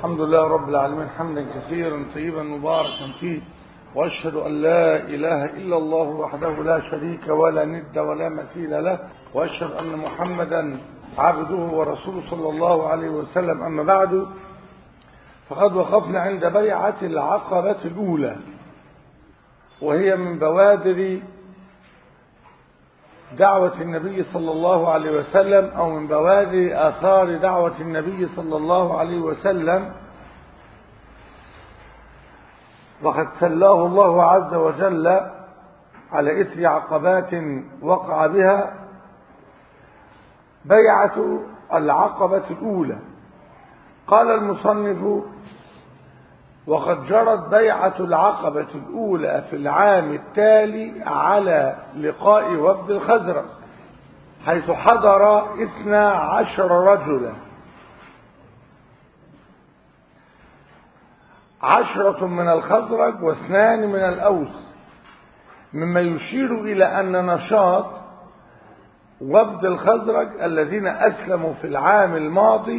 الحمد لله رب العالمين حمدا كثيرا طيبا مباركا فيه وأشهد أن لا إله إلا الله وحده لا شريك ولا ند ولا مثيل له وأشهد أن محمدا عبده ورسوله صلى الله عليه وسلم أما بعد فقد وقفنا عند بيعة العقبة الأولى وهي من بوادر دعوة النبي صلى الله عليه وسلم أو من بوادر آثار دعوة النبي صلى الله عليه وسلم وقد سلاه الله عز وجل على إثر عقبات وقع بها بيعة العقبة الأولى قال المصنف وقد جرت بيعة العقبة الأولى في العام التالي على لقاء وفد الخزرج حيث حضر اثنا عشر رجلا عشرة من الخزرج واثنان من الأوس مما يشير إلى أن نشاط وفد الخزرج الذين أسلموا في العام الماضي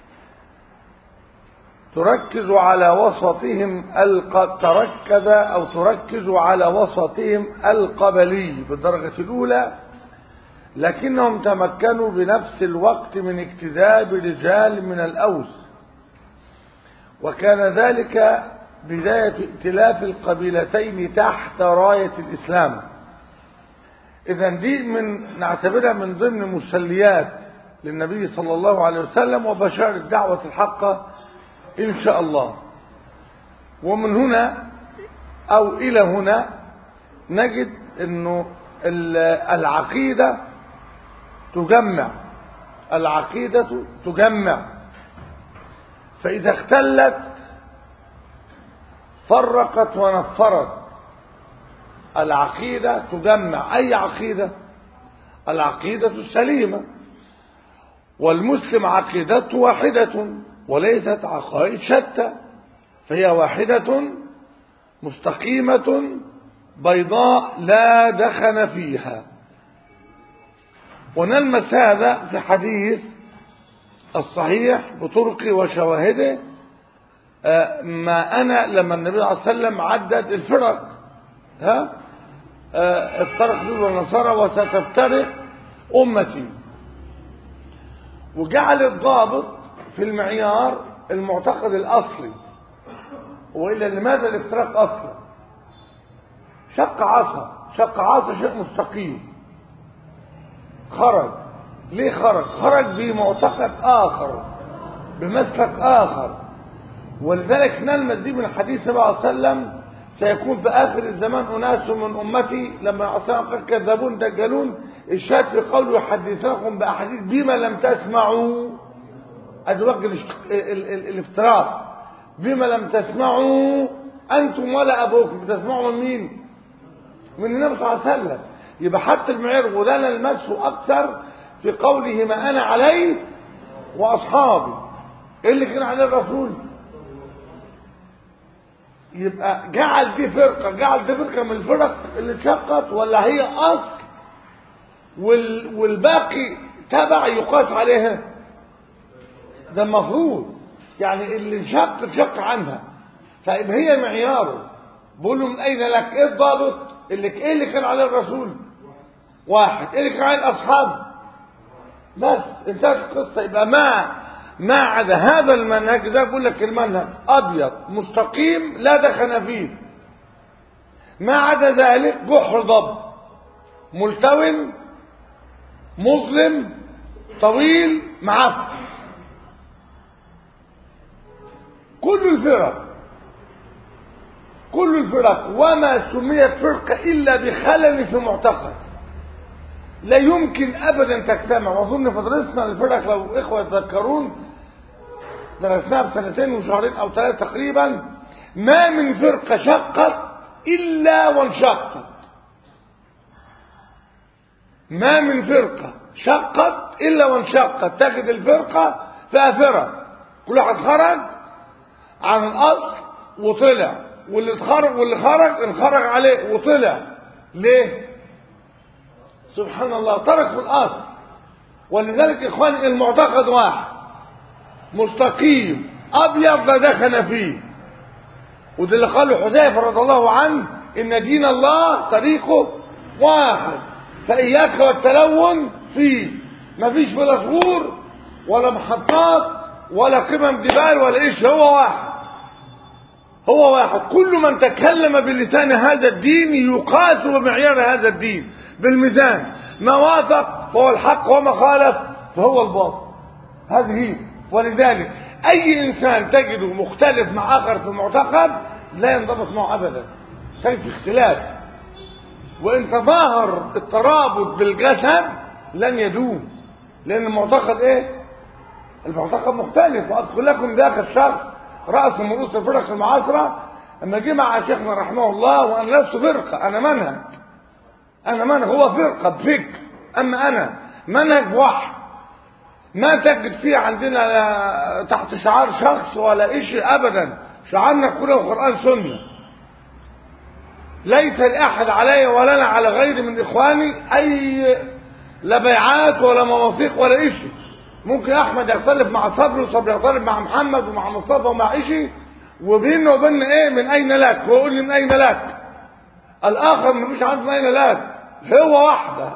تركز على وسطهم الق... تركز أو تركز على وسطهم القبلي في الدرجة الأولى لكنهم تمكنوا بنفس الوقت من اكتذاب رجال من الأوس وكان ذلك بداية ائتلاف القبيلتين تحت راية الإسلام إذا دي من نعتبرها من ضمن مسليات للنبي صلى الله عليه وسلم وبشار الدعوة الحقة إن شاء الله ومن هنا أو إلى هنا نجد أنه العقيدة تجمع العقيدة تجمع فإذا اختلت فرقت ونفرت العقيدة تجمع أي عقيدة العقيدة السليمة والمسلم عقيدته واحدة وليست عقائد شتى فهي واحدة مستقيمة بيضاء لا دخن فيها ونلمس هذا في حديث الصحيح بطرق وشواهده ما أنا لما النبي صلى الله عليه وسلم عدد الفرق ها افترق دول والنصارى وستفترق أمتي وجعل الضابط في المعيار المعتقد الأصلي وإلا لماذا الافتراق أصلا شق عصا شق عصا شيء مستقيم خرج ليه خرج خرج بمعتقد آخر بمسلك آخر ولذلك نلمس دي من الحديث صلى الله عليه وسلم سيكون في آخر الزمان أناس من أمتي لما عصام قال كذبون دجالون الشاهد في قوله يحدثونكم بأحاديث بما لم تسمعوا أدوج الافتراء بما لم تسمعوا أنتم ولا أبوكم بتسمعوا من مين من النبي صلى الله عليه وسلم يبقى حتى المعيار وده نلمسه أكثر في قوله ما أنا عليه وأصحابي إيه اللي كان عليه الرسول يبقى جعل دي فرقة جعل دي فرقة من الفرق اللي اتشقت ولا هي أصل وال والباقي تبع يقاس عليها ده المفروض يعني اللي انشق انشق عنها طيب هي معياره بقول له من اين لك ايه الضابط اللي ايه اللي كان عليه الرسول واحد ايه اللي كان عليه الاصحاب بس انتهت القصه يبقى ما ما عدا هذا المنهج ده بقول لك المنهج ابيض مستقيم لا دخن فيه ما عدا ذلك جحر ضب ملتو مظلم طويل معفن كل الفرق كل الفرق وما سميت فرقة إلا بخلل في معتقد لا يمكن أبدا تجتمع وأظن في درسنا الفرق لو إخوة يتذكرون درسناها بسنتين وشهرين أو ثلاثة تقريبا ما من فرقة شقت إلا وانشقت ما من فرقة شقت إلا وانشقت تجد الفرقة فيها فرق كل واحد خرج عن الأصل وطلع واللي اتخرج واللي خرج انخرج عليه وطلع ليه سبحان الله ترك في الأصل ولذلك إخواني المعتقد واحد مستقيم ابيض لا دخن فيه وده اللي قاله حذيفه رضي الله عنه ان دين الله طريقه واحد فاياك والتلون فيه مفيش ولا صخور ولا محطات ولا قمم جبال ولا ايش هو واحد هو واحد كل من تكلم بلسان هذا الدين يقاس بمعيار هذا الدين بالميزان ما وافق فهو الحق وما خالف فهو الباطل هذه هي ولذلك اي انسان تجده مختلف مع اخر في المعتقد لا ينضبط معه ابدا كان في اختلاف وان تظاهر الترابط بالجسد لن يدوم لان المعتقد ايه المعتقد مختلف واذكر لكم ذاك الشخص راس من رؤوس الفرق المعاصره اما جه مع شيخنا رحمه الله وانا لست فرقه انا منهج انا منهج هو فرقه بفكر اما انا منهج واحد ما تجد فيه عندنا تحت شعار شخص ولا شيء ابدا شعارنا كله قران سنه ليس لاحد علي ولا انا على غيري من اخواني اي لا بيعات ولا مواثيق ولا شيء ممكن احمد يختلف مع صبري وصبري يختلف مع محمد ومع مصطفى ومع شيء وبينه وبين ايه من اين لك هو يقول لي من اين لك الاخر مفيش عنده من اين لك هو واحده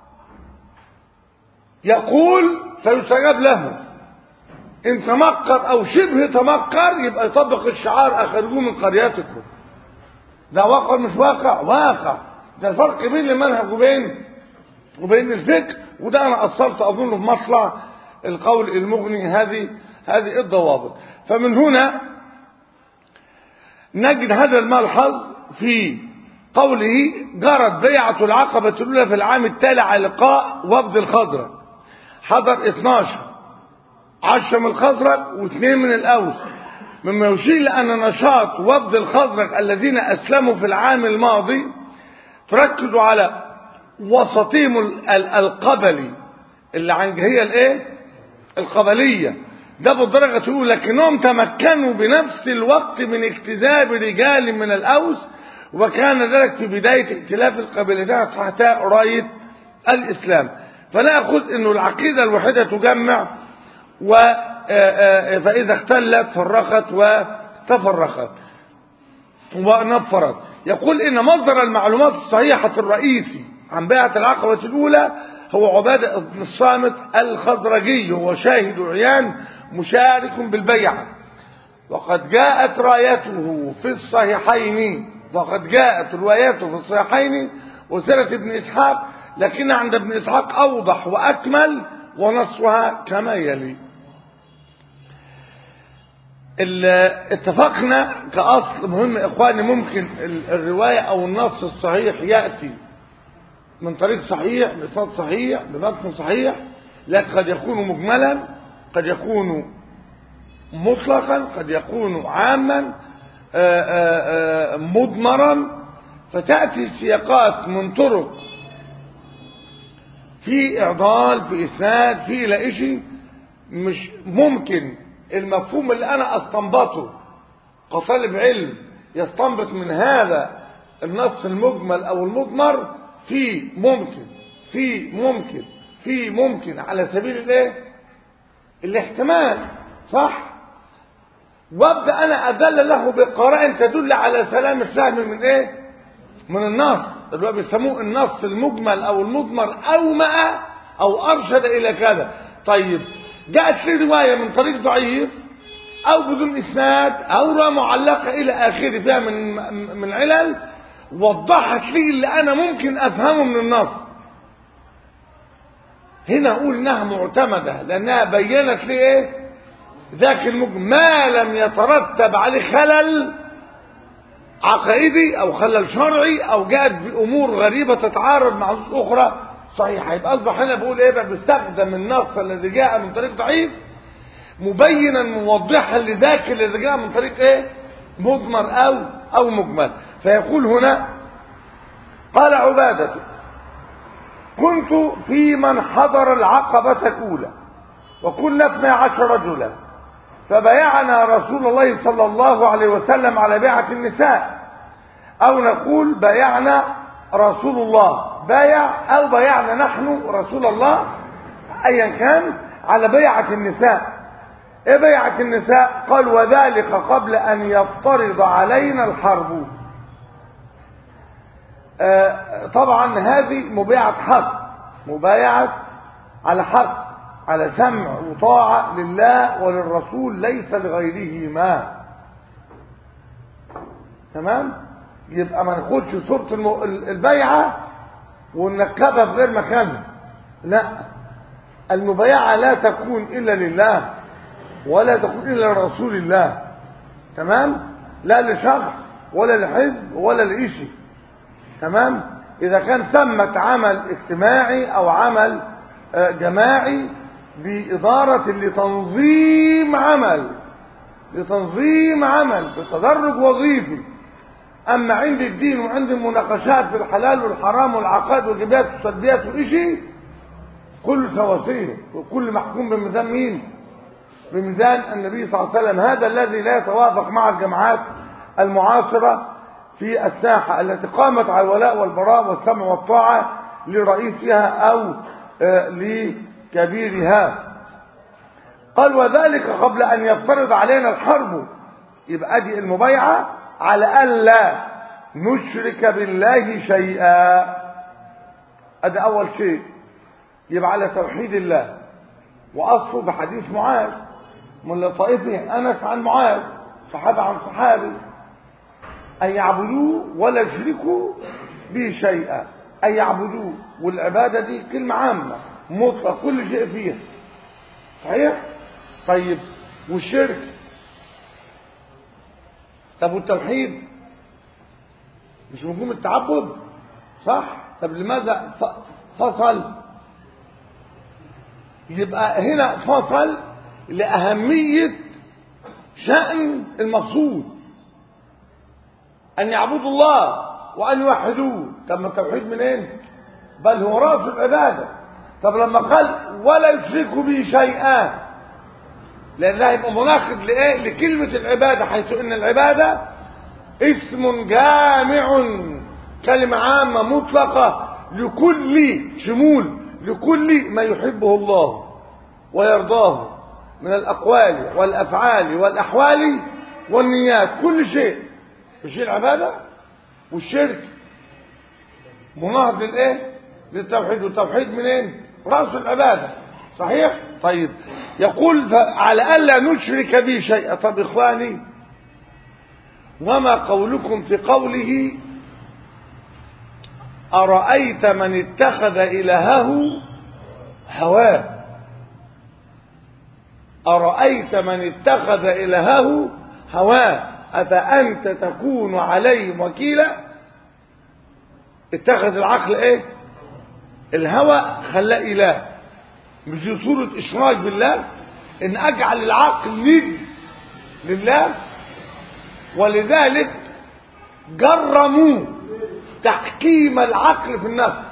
يقول فيستجاب له ان تمكر او شبه تمكر يبقى يطبق الشعار اخرجوه من قريتكم ده واقع مش واقع واقع ده الفرق بين المنهج وبين وبين الفكر وده انا قصرت اظن في مطلع القول المغني هذه هذه الضوابط فمن هنا نجد هذا الملحظ في قوله جرت بيعة العقبة الأولى في العام التالي على لقاء وفد الخضرة حضر 12 10 من الخزرج واثنين من الأوس مما يشير لأن نشاط وفد الخزرج الذين أسلموا في العام الماضي تركزوا على وسطهم القبلي اللي عن هي الايه القبلية ده بالدرجة الأولى لكنهم تمكنوا بنفس الوقت من اكتذاب رجال من الأوس وكان ذلك في بداية ائتلاف القبيلتين تحت راية الإسلام فنأخذ أنه العقيدة الوحيدة تجمع و فإذا اختلت فرقت وتفرقت ونفرت يقول إن مصدر المعلومات الصحيحة الرئيسي عن بيعة العقبة الأولى هو عبادة بن الصامت الخزرجي هو شاهد عيان مشارك بالبيعة وقد جاءت رايته في الصحيحين وقد جاءت رواياته في الصحيحين وسيرة ابن إسحاق لكن عند ابن إسحاق أوضح وأكمل ونصها كما يلي اتفقنا كأصل مهم إخواني ممكن الرواية أو النص الصحيح يأتي من طريق صحيح بإسناد صحيح بمتن صحيح لكن قد يكون مجملا قد يكون مطلقا قد يكون عاما مضمرا فتأتي السياقات من طرق في إعضال في إسناد في إلى شيء مش ممكن المفهوم اللي أنا أستنبطه كطالب علم يستنبط من هذا النص المجمل أو المضمر في ممكن في ممكن في ممكن على سبيل الايه الاحتمال صح وابدا انا ادل له بقرائن تدل على سلام الفهم من ايه من النص اللي هو بيسموه النص المجمل او المضمر اومأ او ارشد الى كذا طيب جاءت في روايه من طريق ضعيف او بدون اسناد او روايه معلقه الى اخره فيها من من علل وضحت لي اللي انا ممكن افهمه من النص هنا اقول انها معتمده لانها بينت لي ايه ذاك المجمل ما لم يترتب عليه خلل عقائدي او خلل شرعي او جاءت بامور غريبه تتعارض مع نصوص اخرى صحيحه يبقى اصبح هنا بقول ايه بقى بستخدم النص الذي جاء من طريق ضعيف مبينا موضحا لذاك الذي جاء من طريق ايه مضمر او او مجمل فيقول هنا قال عبادة كنت في من حضر العقبة الأولى وكنا اثنى عشر رجلا فبايعنا رسول الله صلى الله عليه وسلم على بيعة النساء أو نقول بايعنا رسول الله بايع أو بايعنا نحن رسول الله أيا كان على بيعة النساء ايه بيعة النساء قال وذلك قبل ان يفترض علينا الحرب آه طبعا هذه مبايعة حق مبايعة على حق على سمع وطاعة لله وللرسول ليس لغيرهما تمام يبقى ما ناخدش صورة المو... البيعة ونركبها في غير مكانها لا المبايعة لا تكون إلا لله ولا تكون إلا لرسول الله تمام لا لشخص ولا لحزب ولا لإشي تمام إذا كان ثمة عمل اجتماعي أو عمل جماعي بإدارة لتنظيم عمل لتنظيم عمل بتدرج وظيفي أما عند الدين وعند المناقشات في الحلال والحرام والعقائد والجبات والسلبيات وإشي كل سواسية وكل محكوم بميزان مين بميزان النبي صلى الله عليه وسلم هذا الذي لا يتوافق مع الجماعات المعاصرة في الساحة التي قامت على الولاء والبراء والسمع والطاعة لرئيسها أو لكبيرها قال وذلك قبل أن يفترض علينا الحرب يبقى دي المبايعة على ألا نشرك بالله شيئا هذا أول شيء يبقى على توحيد الله وأصله بحديث معاذ من لطائفه أنس عن معاذ صحابة عن صحابي أن يعبدوه ولا يشركوا به شيئا أن يعبدوه والعبادة دي كلمة عامة مطلق كل شيء فيها صحيح؟ طيب والشرك طب والتوحيد مش مفهوم التعبد صح طب لماذا فصل يبقى هنا فصل لأهمية شأن المقصود أن يعبدوا الله وأن يوحدوه طب ما التوحيد منين بل هو رأس العبادة طب لما قال ولا يشركوا به شيئا لأن ده يبقى مناقض لإيه لكلمة العبادة حيث إن العبادة اسم جامع كلمة عامة مطلقة لكل شمول لكل ما يحبه الله ويرضاه من الأقوال والأفعال والأحوال والنيات كل شيء مش العبادة والشرك مناهض للايه للتوحيد والتوحيد منين رأس العبادة صحيح طيب يقول على ألا نشرك به شيئا طب إخواني وما قولكم في قوله أرأيت من اتخذ إلهه هواه أرأيت من اتخذ إلهه هواه أفأنت تكون عليهم وكيلا اتخذ العقل ايه الهوى خلاه إله مش دي صورة إشراك بالله إن أجعل العقل ند لله ولذلك جرموا تحكيم العقل في النفس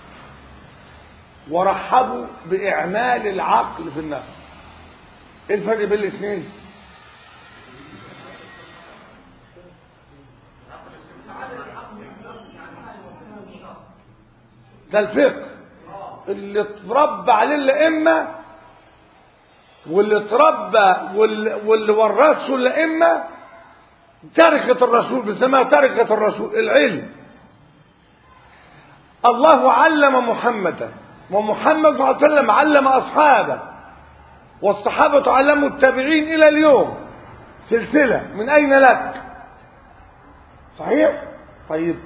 ورحبوا بإعمال العقل في النفس ايه الفرق بين الاثنين ده الفقه اللي اتربى عليه الائمه واللي اتربى واللي, واللي ورثه الائمه تركه الرسول بنسميها تركه الرسول العلم الله علم محمدا ومحمد صلى الله عليه وسلم علم اصحابه والصحابه علموا التابعين الى اليوم سلسله من اين لك صحيح طيب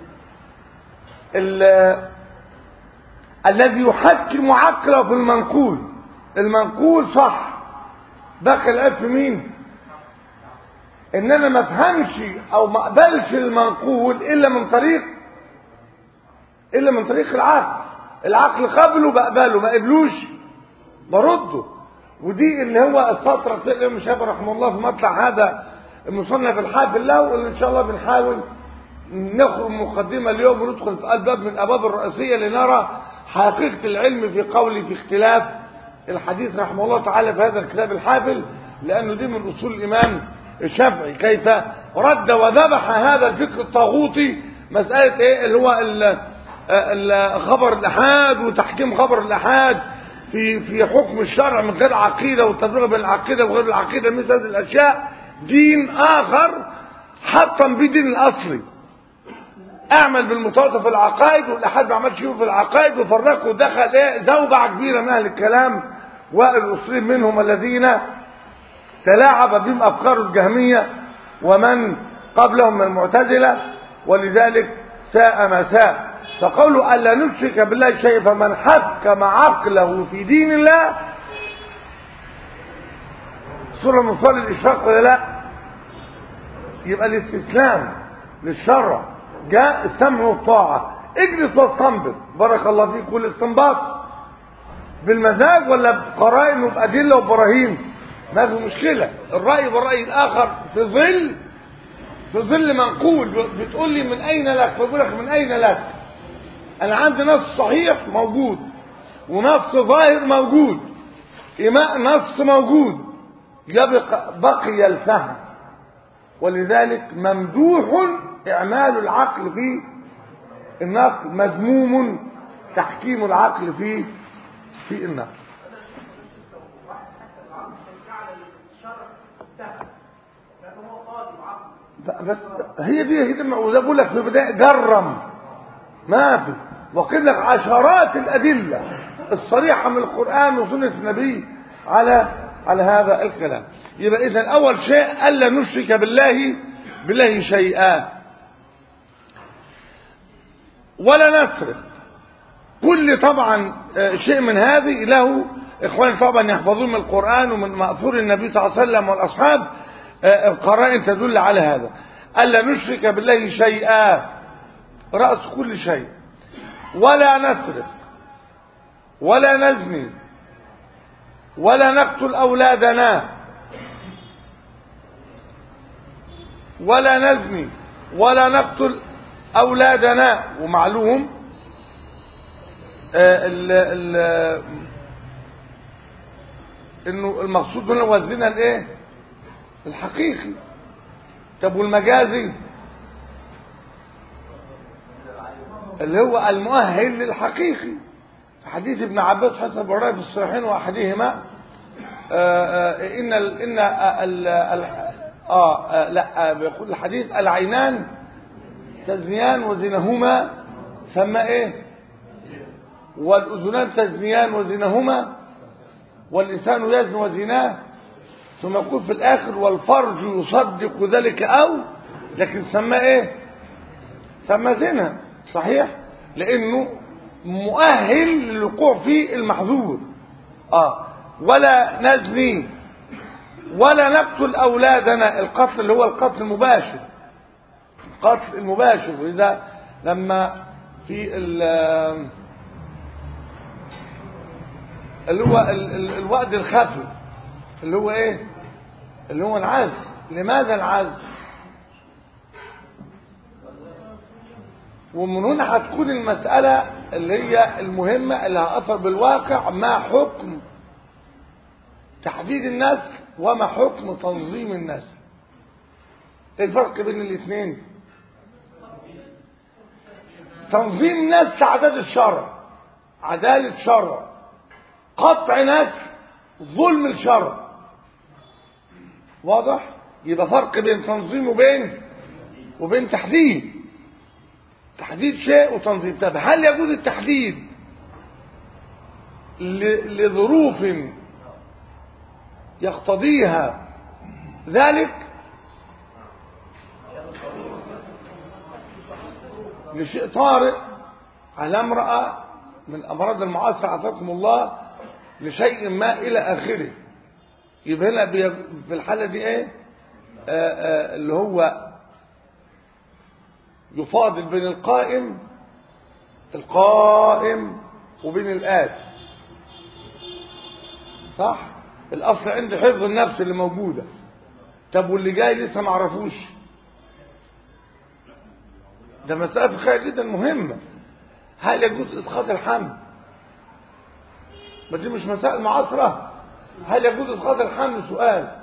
الذي يحكم عقله في المنقول المنقول صح بقى العيب في مين ان انا ما افهمش او ما اقبلش المنقول الا من طريق الا من طريق العقل العقل قبله بقبله ما قبلوش برده ودي اللي هو السطر بتاع الامام الشافعي رحمه الله في مطلع هذا المصنف الحافل له واللي ان شاء الله بنحاول نخرج مقدمه اليوم وندخل في الباب من الابواب الرئيسيه لنرى حقيقة العلم في قولي في اختلاف الحديث رحمه الله تعالى في هذا الكتاب الحافل لأنه دي من أصول الإمام الشافعي كيف رد وذبح هذا الفكر الطاغوتي مسألة إيه اللي هو ال ال خبر الأحاد وتحكيم خبر الأحاد في في حكم الشرع من غير عقيده والتفريق بين العقيده وغير العقيده مثل هذه الاشياء دين اخر حطم بيه دين الاصلي اعمل بالمتوسط في العقائد والاحد ما عملش فيه في العقائد وفرقوا ودخل ايه زوبعه كبيره من اهل الكلام والاصوليين منهم الذين تلاعب بهم افكار الجهميه ومن قبلهم من المعتزله ولذلك ساء ما ساء فقوله الا نشرك بالله شيء فمن حكم عقله في دين الله صورة من صور الإشراق ولا لا يبقى الاستسلام للشرع جاء السمع والطاعة اجلس واستنبط بارك الله فيك والاستنباط بالمزاج ولا بقرائن وبأدلة وبراهين ما في مشكلة الرأي والرأي الآخر في ظل في ظل منقول بتقول لي من أين لك بقول لك من أين لك أنا عندي نص صحيح موجود ونص ظاهر موجود إماء نص موجود يبقى بقي الفهم ولذلك ممدوح إعمال العقل في النقل مذموم تحكيم العقل في في النقل بس هي دي هي دي وده بقول لك في البدايه جرم ما في وقل لك عشرات الادله الصريحه من القران وسنه النبي على على هذا الكلام يبقى اذا اول شيء الا نشرك بالله بالله شيئا ولا نسرق كل طبعا شيء من هذه له اخواني طبعا يحفظون من القران ومن ماثور النبي صلى الله عليه وسلم والاصحاب القرائن تدل على هذا الا نشرك بالله شيئا راس كل شيء ولا نسرق ولا نزني ولا نقتل اولادنا ولا نزني ولا نقتل اولادنا ومعلوم ال ال انه المقصود هنا هو الزنا الايه الحقيقي طب والمجازي اللي هو المؤهل للحقيقي في حديث ابن عباس حسب وراء في الصحيحين واحدهما ان ال ان ال ال اه لا بيقول الحديث العينان تزنيان وزنهما سمى ايه والاذنان تزنيان وزنهما واللسان يزن وزناه ثم يقول في الاخر والفرج يصدق ذلك او لكن سماه ايه سمى زنا صحيح لانه مؤهل للوقوع في المحظور اه ولا نزني ولا نقتل اولادنا القتل اللي هو القتل المباشر القتل المباشر واذا لما في اللي هو الوقت الخفي اللي هو ايه اللي هو العزل لماذا العزل ومن هنا هتكون المسألة اللي هي المهمة اللي هأثر بالواقع ما حكم تحديد النسل وما حكم تنظيم النسل ايه الفرق بين الاثنين تنظيم النسل عدالة الشرع عدالة شرع قطع نسل ظلم الشرع واضح يبقى فرق بين تنظيم وبين وبين تحديد تحديد شيء وتنظيم طب هل يجوز التحديد لظروف يقتضيها ذلك لشيء طارئ على امرأة من أمراض المعاصرة عافاكم الله لشيء ما إلى آخره يبقى هنا في الحالة دي إيه آآ آآ اللي هو يفاضل بين القائم القائم وبين الآت صح الأصل عندي حفظ النفس اللي موجودة طب واللي جاي لسه ما عرفوش ده مسألة في الخير جدا مهمة هل يجوز إسقاط الحمل ما دي مش مسائل معاصرة هل يجوز إسقاط الحمل سؤال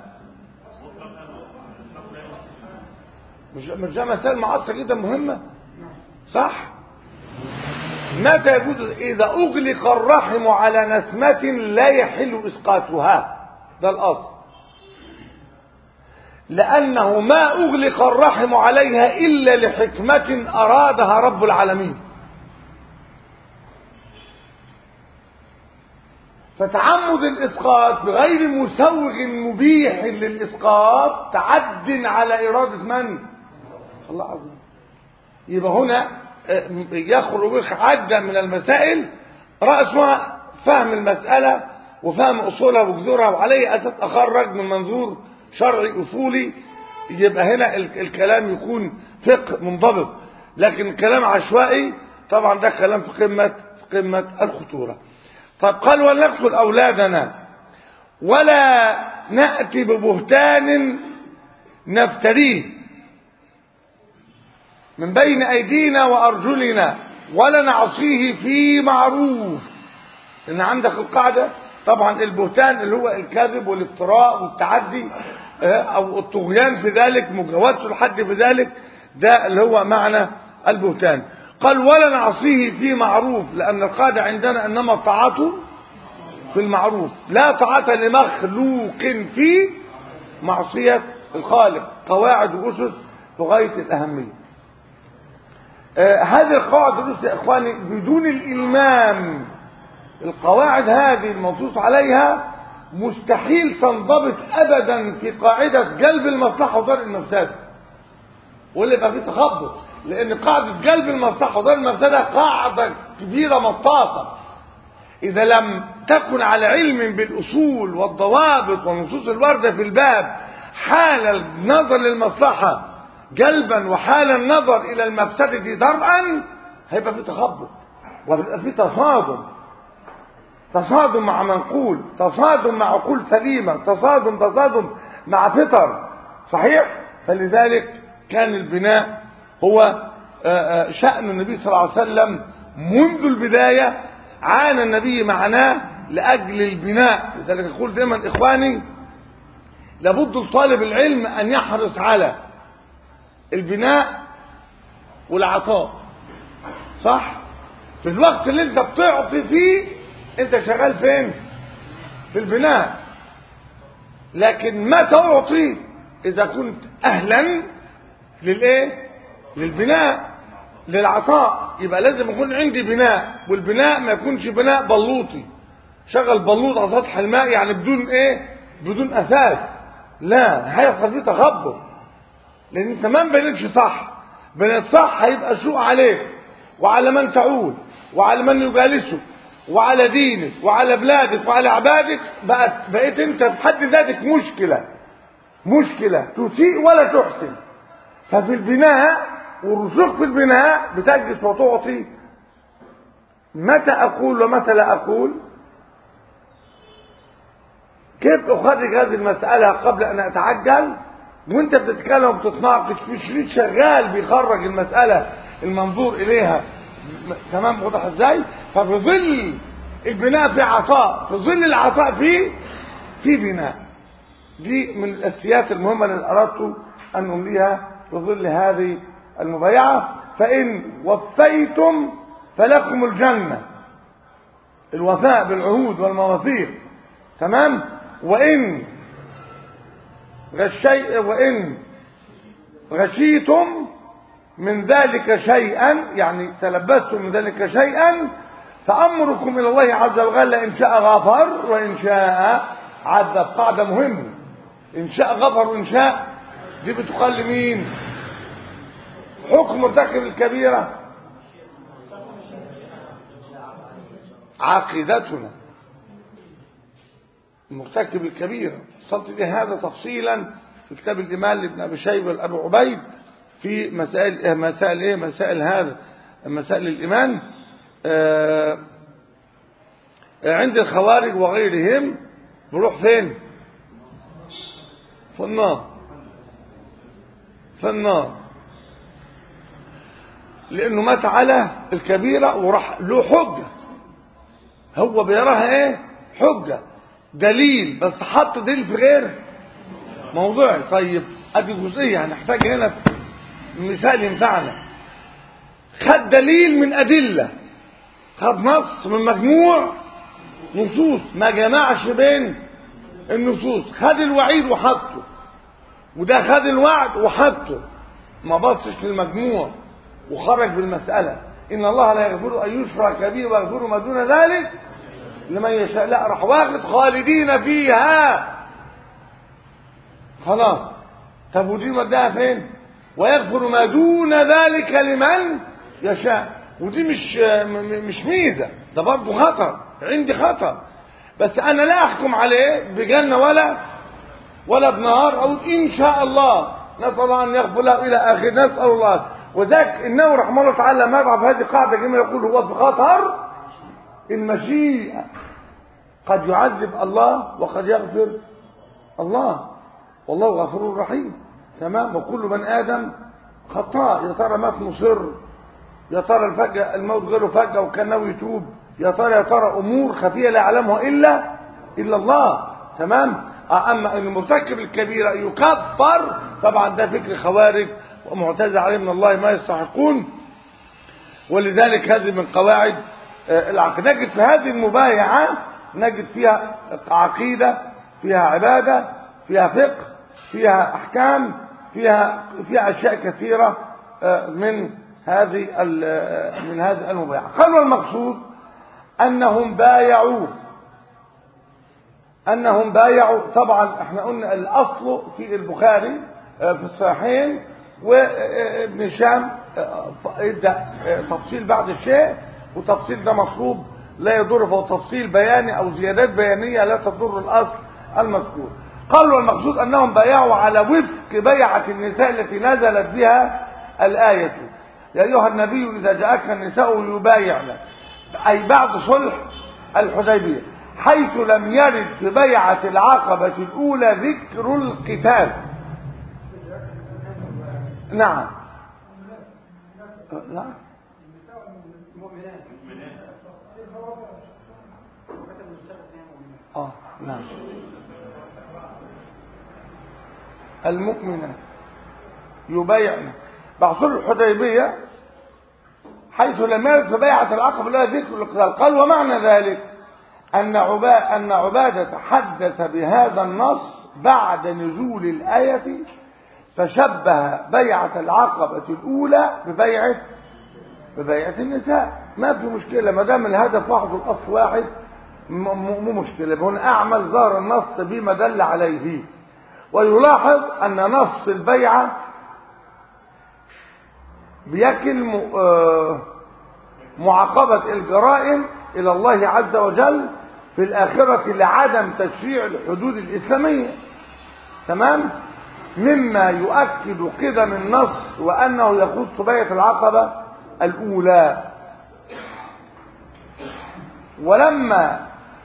مش مش ده مسائل معاصرة جدا مهمة صح متى يجوز إذا أغلق الرحم على نسمة لا يحل إسقاطها ده الأصل لأنه ما أغلق الرحم عليها إلا لحكمة أرادها رب العالمين فتعمد الإسقاط بغير مسوغ مبيح للإسقاط تعد على إرادة من؟ الله عز وجل يبقى هنا يخرج عدة من المسائل رأسها فهم المسألة وفهم أصولها وجذورها وعليه أساس أخرج من منظور شرعي أصولي يبقى هنا الكلام يكون فقه منضبط لكن الكلام عشوائي طبعا ده كلام في قمة في قمة الخطورة طب قال ولنقتل أولادنا ولا نأتي ببهتان نفتريه من بين أيدينا وأرجلنا ولا نعصيه في معروف إن عندك القاعدة طبعا البهتان اللي هو الكذب والافتراء والتعدي أو الطغيان في ذلك مجاوزة الحد في ذلك ده اللي هو معنى البهتان قال ولا نعصيه في معروف لأن القاعدة عندنا إنما الطاعة في المعروف لا طاعة لمخلوق في معصية الخالق قواعد وأسس في غاية الأهمية آه هذه القواعد يا إخواني بدون الإلمام القواعد هذه المنصوص عليها مستحيل تنضبط أبدا في قاعدة جلب المصلحة ودرء المفسدة واللي يبقى فيه تخبط لأن قاعدة جلب المصلحة ودرء المفسدة قاعدة كبيرة مطاطة إذا لم تكن على علم بالأصول والضوابط والنصوص الواردة في الباب حال النظر للمصلحة جلبا وحال النظر إلى المفسدة درءا هيبقى في تخبط وهيبقى في تصادم تصادم مع منقول تصادم مع عقول سليمة تصادم تصادم مع فطر صحيح فلذلك كان البناء هو شأن النبي صلى الله عليه وسلم منذ البداية عانى النبي معناه لأجل البناء لذلك يقول دائما إخواني لابد لطالب العلم أن يحرص على البناء والعطاء صح في الوقت اللي انت بتعطي فيه انت شغال فين في البناء لكن ما تعطي اذا كنت اهلا للايه للبناء للعطاء يبقى لازم يكون عندي بناء والبناء ما يكونش بناء بلوطي شغل بلوط على سطح الماء يعني بدون ايه بدون اساس لا هيحصل فيه تخبط لان انت ما بنيتش صح بنيت صح هيبقى سوء عليك وعلى من تعود وعلى من يجالسك وعلى دينك وعلى بلادك وعلى عبادك بقت بقيت انت في حد ذاتك مشكله مشكله تسيء ولا تحسن ففي البناء والرسوخ في البناء بتجلس وتعطي متى اقول ومتى لا اقول كيف اخرج هذه المساله قبل ان اتعجل وانت بتتكلم وبتتناقش في شريط شغال بيخرج المساله المنظور اليها تمام واضح ازاي ففي ظل البناء في عطاء في ظل العطاء فيه في بناء دي من الاساسيات المهمه اللي اردت ان امليها في ظل هذه المبايعه فان وفيتم فلكم الجنه الوفاء بالعهود والمواثيق تمام وان غشي وان غشيتم من ذلك شيئا يعني تلبستم من ذلك شيئا فأمركم إلى الله عز وجل إن شاء غفر وإن شاء عذب قاعدة مهمة إن شاء غفر وإن شاء دي بتقال لمين حكم مرتكب الكبيرة عقيدتنا مرتكب الكبيرة فصلت لهذا تفصيلا في كتاب الإمام لابن أبي شيبة والأبي عبيد في مسائل مسائل ايه مسائل هذا مسائل الايمان آه عند الخوارج وغيرهم بروح فين في النار في النار لانه مات على الكبيره وراح له حجه هو بيراها ايه حجه دليل بس حط دليل في غير موضوعي طيب ادي جزئيه هنحتاج هنا مثال ينفعنا خد دليل من أدلة خد نص من مجموع نصوص ما جمعش بين النصوص خد الوعيد وحطه وده خد الوعد وحطه ما بصش للمجموع وخرج بالمسألة إن الله لا يغفر أن يشرك به ويغفر ما دون ذلك لمن يشاء لا راح واخد خالدين فيها خلاص طب ودي مدها فين ويغفر ما دون ذلك لمن يشاء ودي مش مش ميزه ده برضه خطر عندي خطر بس انا لا احكم عليه بجنه ولا ولا بنار او ان شاء الله نسال الله ان يغفر له الى اخر نسال الله وذاك النووي رحمه الله تعالى ما يضع في هذه القاعده كما يقول هو في خطر المشيئه قد يعذب الله وقد يغفر الله والله غفور رحيم تمام وكل من ادم خطاء يا ترى مات مصر يا ترى الفجأة الموت غيره فجأة وكان ناوي يتوب يا ترى يا ترى امور خفيه لا يعلمها الا الا الله تمام اما ان مرتكب الكبيره يكفر طبعا ده فكر خوارج ومعتزله عليه من الله ما يستحقون ولذلك هذه من قواعد العقيده نجد في هذه المبايعه نجد فيها عقيده فيها عباده فيها فقه فيها احكام فيها فيها اشياء كثيره من هذه من هذه المبايعه قالوا المقصود انهم بايعوا انهم بايعوا طبعا احنا قلنا الاصل في البخاري في الصحيحين وابن هشام ادى تفصيل بعد الشيء وتفصيل ده مطلوب لا يضر فهو تفصيل بياني او زيادات بيانيه لا تضر الاصل المذكور قالوا المقصود انهم بايعوا على وفق بيعه النساء التي نزلت بها الايه يا ايها النبي اذا جاءك النساء يبايعن اي بعد صلح الحديبيه حيث لم يرد في بيعه العقبه الاولى ذكر القتال نعم نعم اه نعم المؤمنات يبايعن بعد صلح الحديبيه حيث لم يرد في بيعه العقبه لا ذكر القتال قال ومعنى ذلك ان عبا ان عباده حدث بهذا النص بعد نزول الايه فشبه بيعه العقبه الاولى ببيعه ببيعه النساء ما في مشكله ما دام الهدف واحد والاصل واحد مو مشكله هنا اعمل ظهر النص بما دل عليه ويلاحظ ان نص البيعه بيكل معاقبة الجرائم إلى الله عز وجل في الآخرة لعدم تشريع الحدود الإسلامية تمام مما يؤكد قدم النص وأنه يخص بيعة العقبة الأولى ولما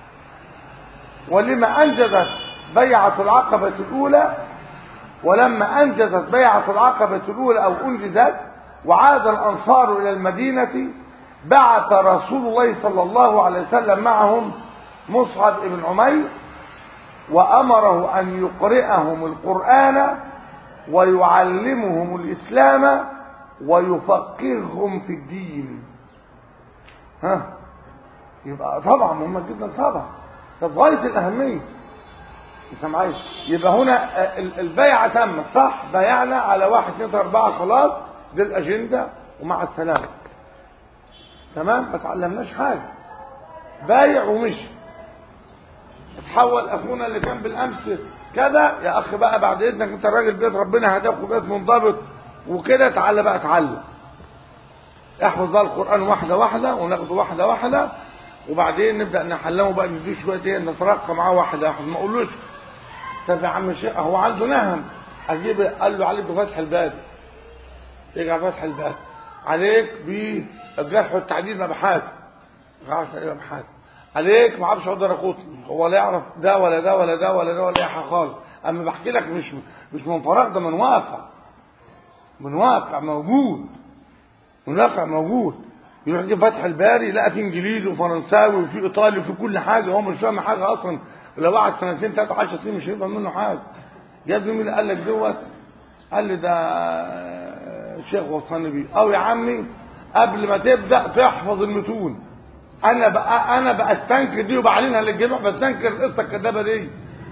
ولما أنجزت بيعة العقبة الأولى ولما أنجزت بيعة العقبة الأولى أو أنجزت وعاد الأنصار إلى المدينة بعث رسول الله صلى الله عليه وسلم معهم مصعب بن عمير وأمره أن يقرئهم القرآن ويعلمهم الإسلام ويفقههم في الدين ها يبقى طبعا مهمة جدا طبعا ده غاية الأهمية انت معايا يبقى هنا البيعة تمت صح بيعنا على واحد اثنين اربعة خلاص دي الأجندة ومع السلامة تمام ما تعلمناش حاجة بايع ومشي اتحول اخونا اللي كان بالامس كذا يا اخ بقى بعد اذنك انت الراجل بيت ربنا هداك وبيت منضبط وكده تعالى بقى اتعلم احفظ بقى القران واحده واحده وناخده واحده واحده وبعدين نبدا نحلمه بقى نديه شويه ايه نترقى معاه واحده واحده ما اقولوش طب يا عم شيخ هو عنده نهم اجيب قال له عليك بفتح الباب يرجع فتح الباب عليك بالجرح والتعديل مبحث مبحث عليك ما اعرفش اقدر اخوض هو لا يعرف ده ولا ده ولا ده ولا ده ولا اي حاجه خالص اما بحكي لك مش مش من فراغ ده من واقع من واقع موجود من واقع موجود يروح يجيب فتح الباري لقى في انجليزي وفرنساوي وفي ايطالي وفي كل حاجه هو مش فاهم حاجه اصلا لو قعد سنتين ثلاثه 10 سنين مش هيفهم منه حاجه جاب لي مين اللي قال لك دوت قال لي ده شيخ وصاني بيه او يا عمي قبل ما تبدا تحفظ المتون انا بقى انا بستنكر دي وبعلنها للجميع بستنكر القصه الكدابه دي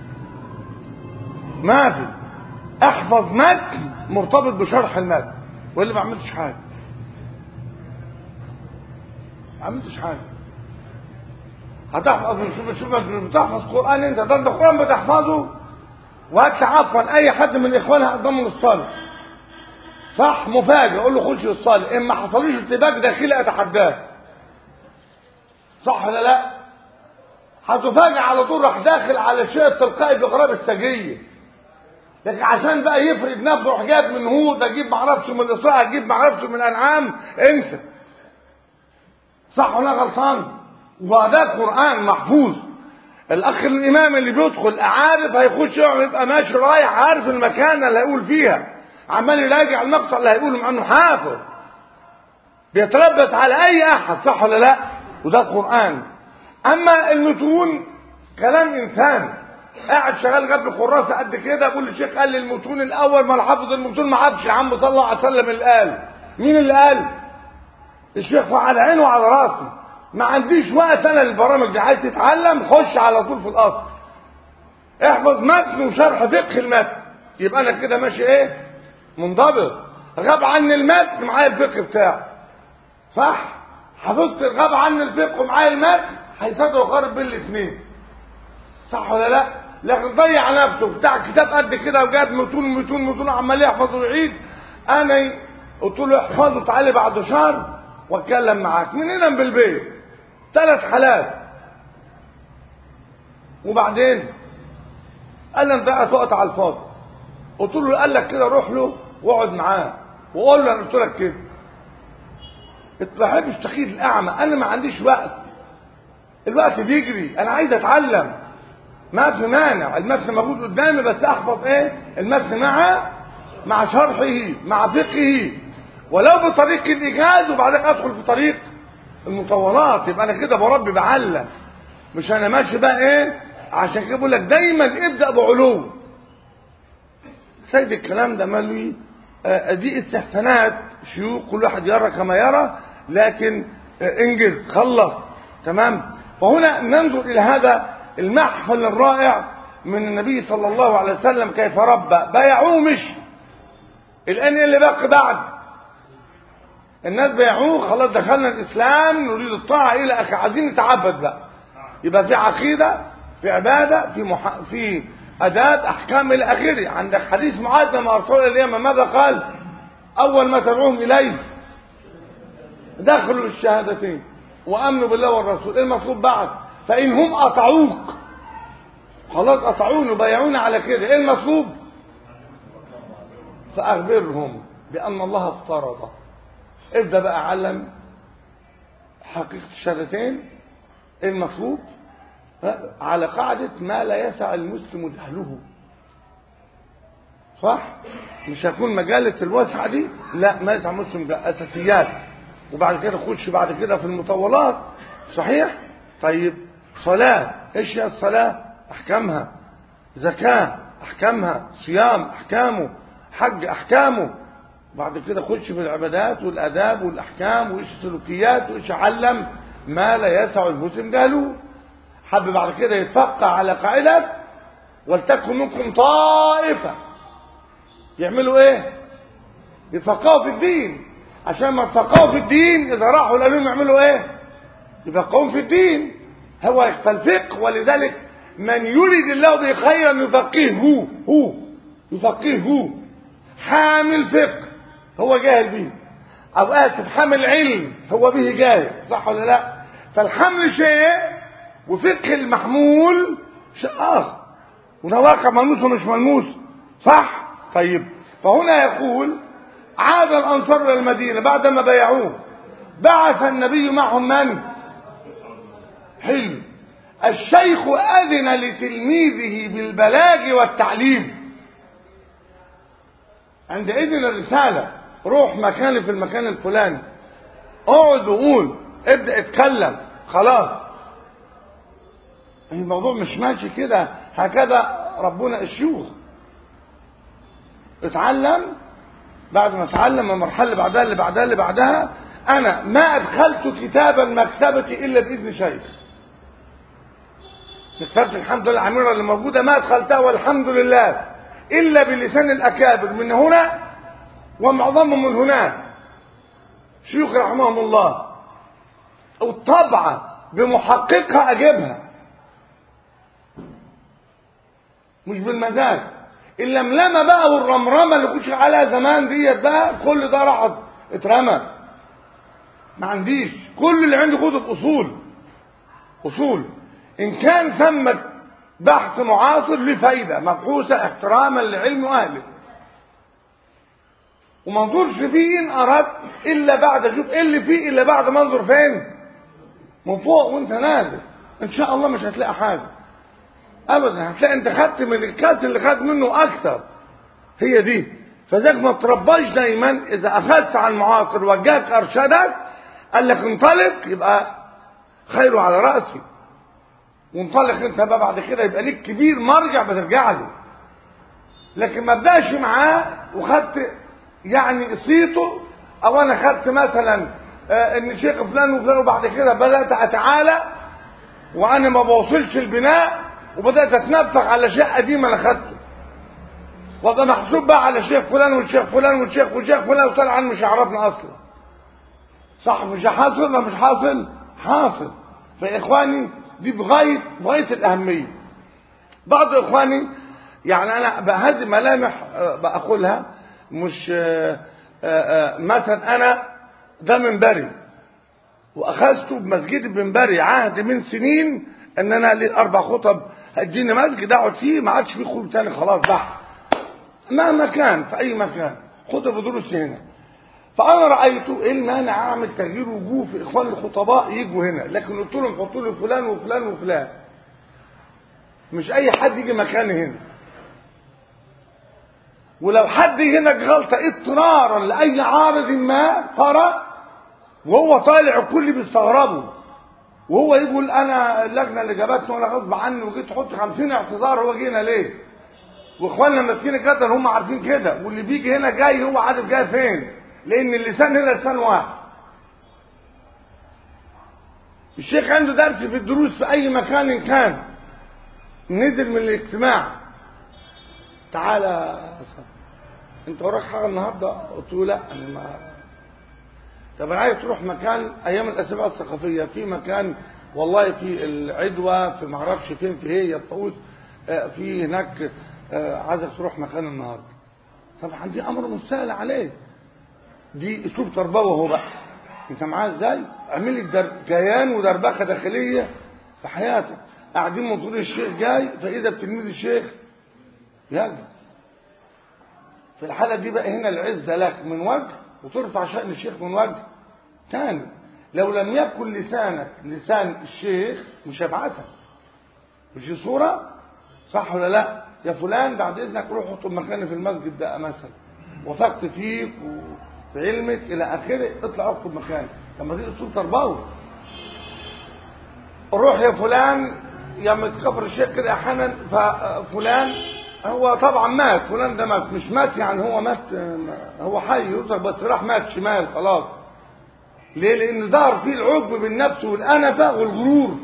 ما في احفظ متن مرتبط بشرح المتن واللي ما عملتش حاجه ما عملتش حاجه هتحفظ شوف شوف بتحفظ قران انت ده القران بتحفظه وهات عفوا اي حد من اخوانها قدامه الصلاه صح مفاجئ اقول له خش الصلاه ان ما حصليش ارتباك داخلي اتحداه صح ولا لا هتفاجئ على طول راح داخل على الشيء التلقائي بغراب السجيه لكن عشان بقى يفرد نفسه راح جاب من هود اجيب معرفش من الاسراء اجيب معرفش من الانعام انسى صح ولا غلطان وده قران محفوظ الاخ الامام اللي بيدخل عارف هيخش يبقى ماشي رايح عارف المكان اللي هيقول فيها عمال يراجع المقطع اللي هيقوله مع انه حافظ بيتربص على اي احد صح ولا لا وده قران اما المتون كلام انسان قاعد شغال جنب الكراسه قد كده بيقول الشيخ قال لي المتون الاول ما حافظ المتون ما عادش يا عم صلى الله عليه وسلم اللي قال مين اللي قال الشيخ على عيني وعلى راسي ما عنديش وقت انا للبرامج دي عايز تتعلم خش على طول في الاصل احفظ متن وشرح فقه المتن يبقى انا كده ماشي ايه منضبط غاب عني المتن معايا الفقه بتاعه صح حفظت غاب عني الفقه ومعايا المتن هيصدق وقارب بين الاثنين صح ولا لا لكن ضيع نفسه بتاع كتاب قد كده وجاب متون متون متون عمال يحفظ ويعيد انا قلت له احفظه تعالى بعد شهر واتكلم معاك من هنا بالبيت ثلاث حالات وبعدين قال لي انت قاعد وقت على الفاضي قلت له قال لك كده روح له واقعد معاه وقول له انا قلت لك كده ما بحبش تخيل الاعمى انا ما عنديش وقت الوقت بيجري انا عايز اتعلم ما في مانع المتن موجود قدامي بس احفظ ايه المتن مع مع شرحه مع فقهه ولو بطريق الايجاز وبعدين ادخل في طريق المطولات يبقى انا كده بربي بعلم مش انا ماشي بقى ايه عشان كده بقول لك دايما ابدا بعلو سيد الكلام ده مالي آه دي استحسانات شيوخ كل واحد يرى كما يرى لكن آه انجز خلص تمام فهنا ننظر الى هذا المحفل الرائع من النبي صلى الله عليه وسلم كيف ربى بايعوه مش الان اللي باقي بعد الناس بايعوه خلاص دخلنا الاسلام نريد الطاعه الى اخي عايزين نتعبد بقى يبقى في عقيده في عباده في مح... في اداب احكام الى اخره عندك حديث معاذ لما ارسل اليمن ماذا قال اول ما تدعوهم اليه دخلوا الشهادتين وامنوا بالله والرسول ايه المطلوب بعد فان هم اطاعوك خلاص اطاعوني وبايعوني على كده ايه المطلوب فاخبرهم بان الله افترض ابدا بقى علم حقيقه الشهادتين ايه المطلوب على قاعدة ما لا يسع المسلم جهله صح مش هيكون مجالس الوسعة دي لا ما يسع المسلم ده أساسيات وبعد كده خش بعد كده في المطولات صحيح طيب صلاة ايش هي الصلاة احكامها زكاة احكامها صيام احكامه حج احكامه بعد كده خش في العبادات والاداب والاحكام وايش السلوكيات وايش علم ما لا يسع المسلم جهله حب بعد كده يتفقع على قاعدة ولتكن منكم طائفة يعملوا ايه يتفقهوا في الدين عشان ما تفقهوا في الدين اذا راحوا قالوا لهم يعملوا ايه يفقهون في الدين هو فالفقه ولذلك من يريد الله به خيرا يفقهه هو يفقهه حامل فقه هو جاهل به او اسف حامل علم هو به جاهل صح ولا لا فالحمل شيء وفقه المحمول شيء اخر وده واقع ملموس ومش ملموس صح طيب فهنا يقول عاد الانصار الى المدينه بعدما بايعوه بعث النبي معهم من حلو الشيخ اذن لتلميذه بالبلاغ والتعليم عند اذن الرساله روح مكاني في المكان الفلاني اقعد وقول ابدا اتكلم خلاص الموضوع مش ماشي كده هكذا ربنا الشيوخ اتعلم بعد ما اتعلم المرحله اللي بعدها اللي بعدها اللي بعدها انا ما ادخلت كتابا مكتبتي الا باذن شيخ مكتبة الحمد لله العميرة اللي موجودة ما ادخلتها والحمد لله الا بلسان الاكابر من هنا ومعظمهم من هناك شيوخ رحمهم الله والطبعة بمحققها اجيبها مش بالمزاج اللملمه بقى والرمرمه اللي كنت عليها زمان ديت بقى كل ده راح اترمى ما عنديش كل اللي عندي كتب اصول اصول ان كان ثمة بحث معاصر لفايدة مبحوثة احتراما لعلم واهله وما انظرش فيه ان اردت الا بعد اشوف ايه اللي فيه الا بعد ما انظر فين من فوق وانت نازل ان شاء الله مش هتلاقي حاجه ابدا هتلاقي انت خدت من الكاس اللي خد منه اكثر هي دي فذاك ما ترباش دايما اذا اخذت عن معاصر وجاك ارشدك قال لك انطلق يبقى خيره على راسي وانطلق انت بقى بعد كده يبقى ليك كبير مرجع بترجع له لكن ما ابداش معاه وخدت يعني صيته او انا خدت مثلا آه ان شيخ فلان وفلان وبعد كده بدات اتعالى وانا ما بوصلش البناء وبدات اتنفخ على شيء قديم انا خدته وابقى محسوب بقى على شيخ فلان والشيخ فلان والشيخ والشيخ فلان وطلع عنه مش يعرفنا اصلا صح مش حاصل ولا مش حاصل حاصل فيا اخواني دي بغايه بغايه الاهميه بعض اخواني يعني انا بهذه ملامح بقولها مش آآ آآ مثلا انا ده منبري واخذته بمسجد المنبري عهد من سنين ان انا لي اربع خطب هتجيني مسجد اقعد فيه ما عادش فيه خطب تاني خلاص بقى مهما كان في اي مكان خطب دروس هنا فانا رايته ايه المانع اعمل تغيير وجوه في اخوان الخطباء يجوا هنا لكن قلت لهم حطوا لي فلان وفلان وفلان مش اي حد يجي مكاني هنا ولو حد هناك غلطه اضطرارا لاي عارض ما طرأ وهو طالع الكل بيستغربوا وهو يقول انا اللجنه اللي جابتني وانا غصب عني وجيت احط 50 اعتذار هو جينا ليه؟ واخواننا ماسكين الجدل هم عارفين كده واللي بيجي هنا جاي هو عارف جاي فين لان اللسان هنا لسان واحد الشيخ عنده درس في الدروس في اي مكان كان نزل من الاجتماع تعالى انت وراك حاجه النهارده قلت له لا انا ما طب انا عايز تروح مكان ايام الاسابيع الثقافيه في مكان والله في العدوى في معرفش فين في هي الطاووس في هناك عايزك تروح مكان النهارده طبعا دي امر مستاهل عليه دي اسلوب تربوي هو بقى انت معاه ازاي اعمل لي در... كيان ودربكه داخليه في حياتك قاعدين منظور الشيخ جاي فاذا بتلميذ الشيخ يلا في الحاله دي بقى هنا العزه لك من وجه وترفع شأن الشيخ من وجه تاني لو لم يكن لسانك لسان الشيخ مش هيبعتك مش دي صوره صح ولا لا يا فلان بعد اذنك روح اخطب مكاني في المسجد ده مثلا وثقت فيك وفي علمك الى اخره اطلع اخطب مكاني طب ما دي اسلوب تربوي روح يا فلان يا متكفر الشيخ كده احيانا ففلان هو طبعا مات فلان ده مات مش مات يعني هو مات هو حي يوصل بس راح مات شمال خلاص ليه لان ظهر فيه العجب بالنفس والانفه والغرور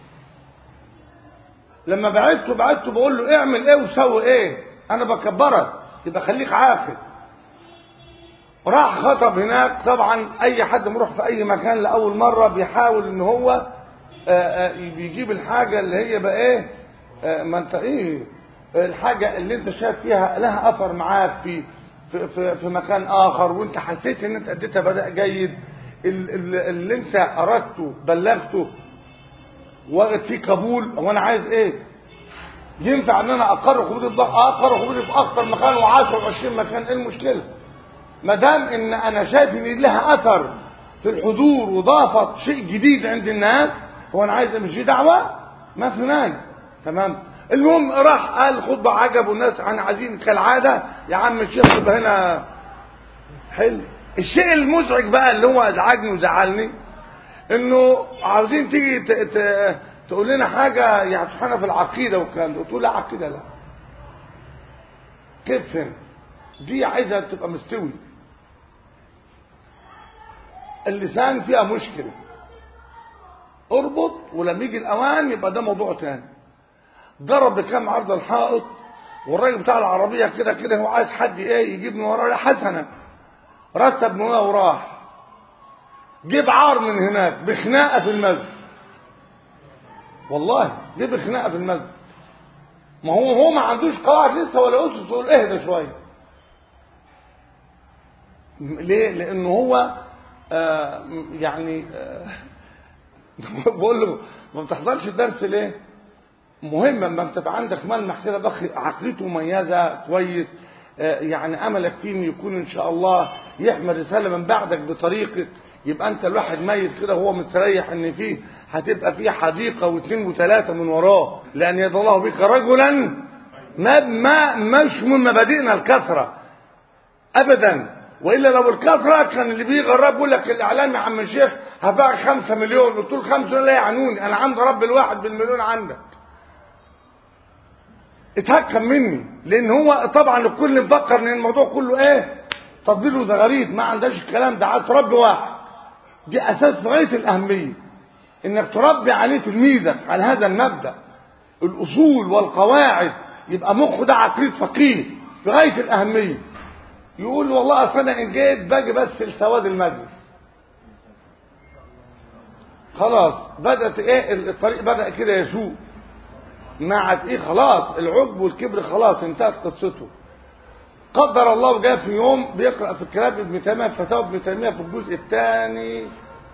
لما بعدته بعدته بقول له اعمل ايه وسوي ايه انا بكبرك يبقى خليك عاقل راح خطب هناك طبعا اي حد مروح في اي مكان لاول مره بيحاول ان هو آآ آآ بيجيب الحاجه اللي هي بقى ايه ما انت ايه الحاجه اللي انت شايف فيها لها اثر معاك في في في, في مكان اخر وانت حسيت ان انت اديتها بدأ جيد اللي انت اردته بلغته وجد فيه قبول وانا عايز ايه ينفع ان انا اقر خروجي في اقر خروجي في اكتر مكان و10 و20 مكان ايه المشكله ما دام ان انا شايف ان لها اثر في الحضور وضافت شيء جديد عند الناس هو انا عايز مش دي دعوه ما في مانع تمام المهم راح قال خطبه عجب والناس عن عايزين كالعاده يا عم الشيخ يبقى هنا حلو الشيء المزعج بقى اللي هو ازعجني وزعلني انه عاوزين تيجي ت... ت... تقول لنا حاجه يعني سبحانه في العقيده والكلام ده قلت له لا عقيده لا كيف فهم دي عايزه تبقى مستوي اللسان فيها مشكلة اربط ولما يجي الاوان يبقى ده موضوع تاني ضرب بكام عرض الحائط والراجل بتاع العربية كده كده هو عايز حد ايه يجيب من وراه حسنة رتب من وراه وراح جيب عار من هناك بخناقة في المسجد والله جيب خناقة في المسجد ما هو هو ما عندوش قواعد لسه ولا اسس تقول اهدى شوية ليه؟ لأنه هو آه يعني آه بقول له ما بتحضرش الدرس ليه؟ مهم اما بتبقى عندك ملمح كده بخ عقليته مميزه كويس آه يعني املك فيه انه يكون ان شاء الله يحمل رساله من بعدك بطريقه يبقى انت الواحد ميت كده وهو مستريح ان فيه هتبقى فيه حديقه واثنين وثلاثه من وراه لان يد الله بك رجلا ما ما مش من مبادئنا الكثره ابدا والا لو الكثره كان اللي بيجي غراب يقول لك الاعلام يا عم الشيخ هباع خمسة مليون قلت له خمسة لا يعنوني انا عند رب الواحد بالمليون عندك اتهكم مني لان هو طبعا الكل مفكر ان الموضوع كله ايه تطبيل وزغاريد ما عندهاش الكلام ده عايز تربي واحد دي اساس في غايه الاهميه انك تربي عليه تلميذك على هذا المبدا الاصول والقواعد يبقى مخه ده عقليه فقيه في غايه الاهميه يقول والله اصل انا ان جيت باجي بس لسواد المجلس خلاص بدات ايه الطريق بدا كده يسوق مع ايه خلاص العجب والكبر خلاص انتهت قصته قدر الله جاء في يوم بيقرا في كتاب ابن تيميه فتاوى ابن تيميه في الجزء الثاني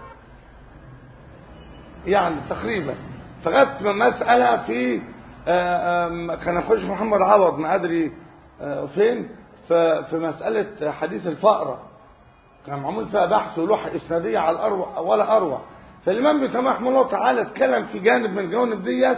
يعني تقريبا فغت مساله في كان اخوش محمد عوض ما ادري فين في مساله حديث الفقره كان معمول فيها بحث ولوحه اسناديه على الاروع ولا اروع فالامام ابن تيميه رحمه الله تعالى اتكلم في جانب من الجوانب ديت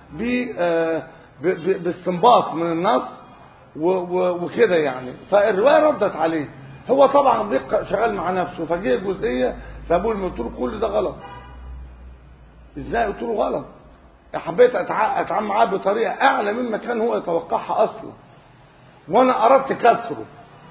باستنباط من النص وكده يعني فالروايه ردت عليه هو طبعا ضيق شغال مع نفسه فجه الجزئيه فابوه قلت له كل ده غلط ازاي قلت له غلط حبيت اتعامل معاه بطريقه اعلى مما كان هو يتوقعها اصلا وانا اردت كسره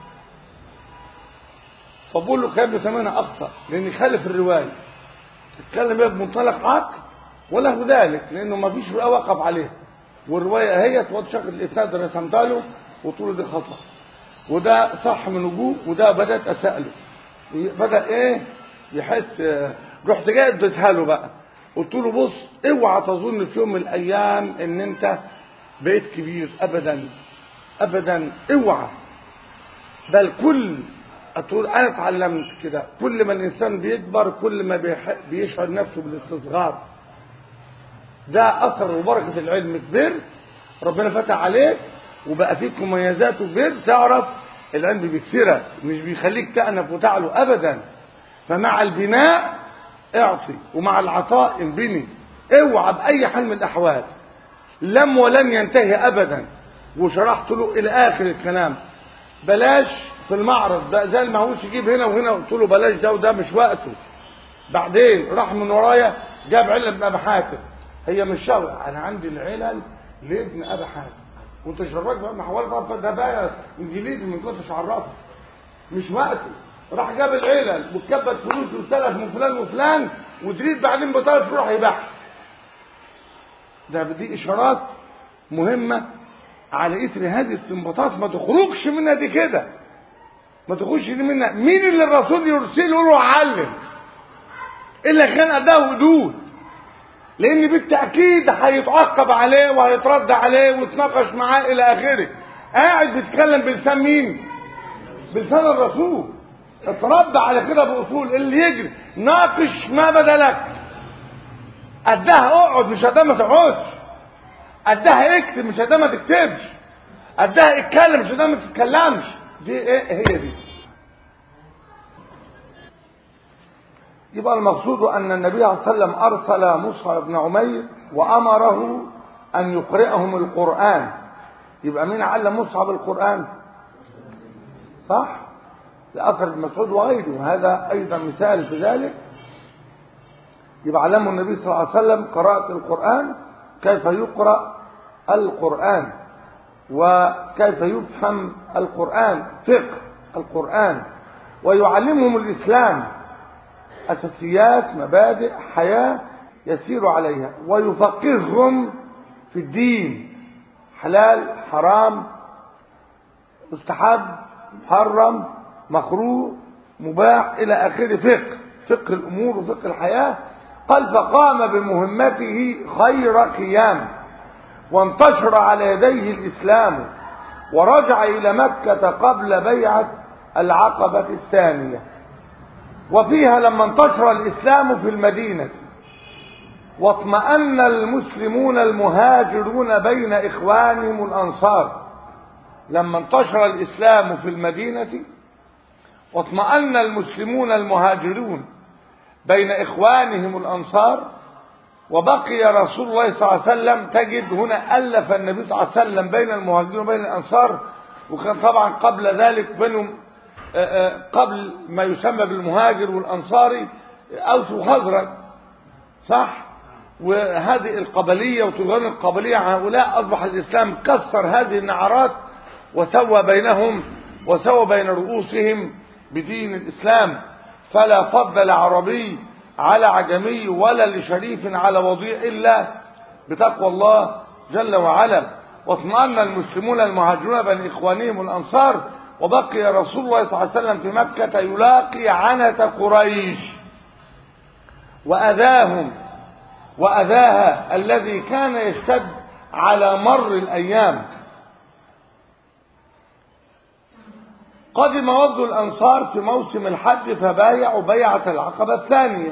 فبقول له كان بثمنها اخطا لان خالف الروايه اتكلم بيها بمنطلق عقل وله ذلك لانه ما فيش روايه وقف عليها والروايه اهيت وشغل الاسناد اللي رسمتها له وقلت له دي خطا وده صح من وجوه وده بدات اساله بدا ايه يحس رحت جاي اديتها له بقى قلت له بص اوعى تظن في يوم من الايام ان انت بقيت كبير ابدا ابدا اوعى بل كل تقول انا اتعلمت كده كل ما الانسان بيكبر كل ما بيشعر نفسه بالاستصغار ده اثر وبركه العلم كبرت ربنا فتح عليك وبقى فيك مميزات وكبرت تعرف العلم بيكسرك مش بيخليك تأنف وتعلو ابدا فمع البناء اعطي ومع العطاء انبني اوعى باي حال من الاحوال لم ولن ينتهي ابدا وشرحت له الى اخر الكلام بلاش في المعرض بقى زي ما هوش يجيب هنا وهنا قلت له بلاش ده وده مش وقته بعدين راح من ورايا جاب علة ابن ابي حاتم هي مش شرع انا عندي العلل لابن ابي حاتم وانت شراك بقى محاولة ده بقى انجليزي من كنتش عرفه مش وقته راح جاب العلل وكبت فلوس وسلف من فلان وفلان ودريت بعدين بطلت يروح يبيعها ده دي اشارات مهمه على اثر هذه الاستنباطات ما تخرجش منها دي كده ما تخرجش دي منها مين اللي الرسول يرسله له علم الا كان اداه حدود لان بالتاكيد هيتعقب عليه وهيترد عليه ويتناقش معاه الى اخره قاعد بيتكلم بلسان مين بلسان الرسول اتربى على كده باصول اللي يجري ناقش ما بدا لك قدها اقعد مش قدها ما تقعدش قدها اكتب مش قدها ما تكتبش قدها اتكلم مش قدها ما تتكلمش دي ايه هي دي يبقى المقصود ان النبي صلى الله عليه وسلم ارسل مصعب بن عمير وامره ان يقرئهم القران يبقى مين علم مصعب القران صح لأثر المسعود وغيره هذا أيضا مثال في ذلك يبقى علمه النبي صلى الله عليه وسلم قراءة القرآن كيف يقرأ القرآن وكيف يفهم القرآن فقه القرآن ويعلمهم الإسلام أساسيات مبادئ حياة يسير عليها ويفقههم في الدين حلال حرام مستحب محرم مكروه مباح إلى آخره فقه فقه الأمور وفقه الحياة قال فقام بمهمته خير قيام وانتشر على يديه الإسلام ورجع إلى مكة قبل بيعة العقبة الثانية وفيها لما انتشر الإسلام في المدينة واطمأن المسلمون المهاجرون بين إخوانهم الأنصار لما انتشر الإسلام في المدينة واطمأن المسلمون المهاجرون بين إخوانهم الأنصار وبقي رسول الله صلى الله عليه وسلم تجد هنا ألف النبي صلى الله عليه وسلم بين المهاجرين وبين الأنصار وكان طبعا قبل ذلك بينهم قبل ما يسمى بالمهاجر والأنصاري أوس وخزرج صح وهذه القبلية وطغيان القبلية هؤلاء أصبح الإسلام كسر هذه النعرات وسوى بينهم وسوى بين رؤوسهم بدين الإسلام فلا فضل عربي على عجمي ولا لشريف على وضيع إلا بتقوى الله جل وعلا واطمأن المسلمون المهاجرون بين إخوانهم الأنصار وبقي رسول الله صلى الله عليه وسلم في مكة يلاقي عنة قريش وأذاهم وأذاها الذي كان يشتد على مر الأيام قدم وفد الأنصار في موسم الحج فبايعوا بيعة العقبة الثانية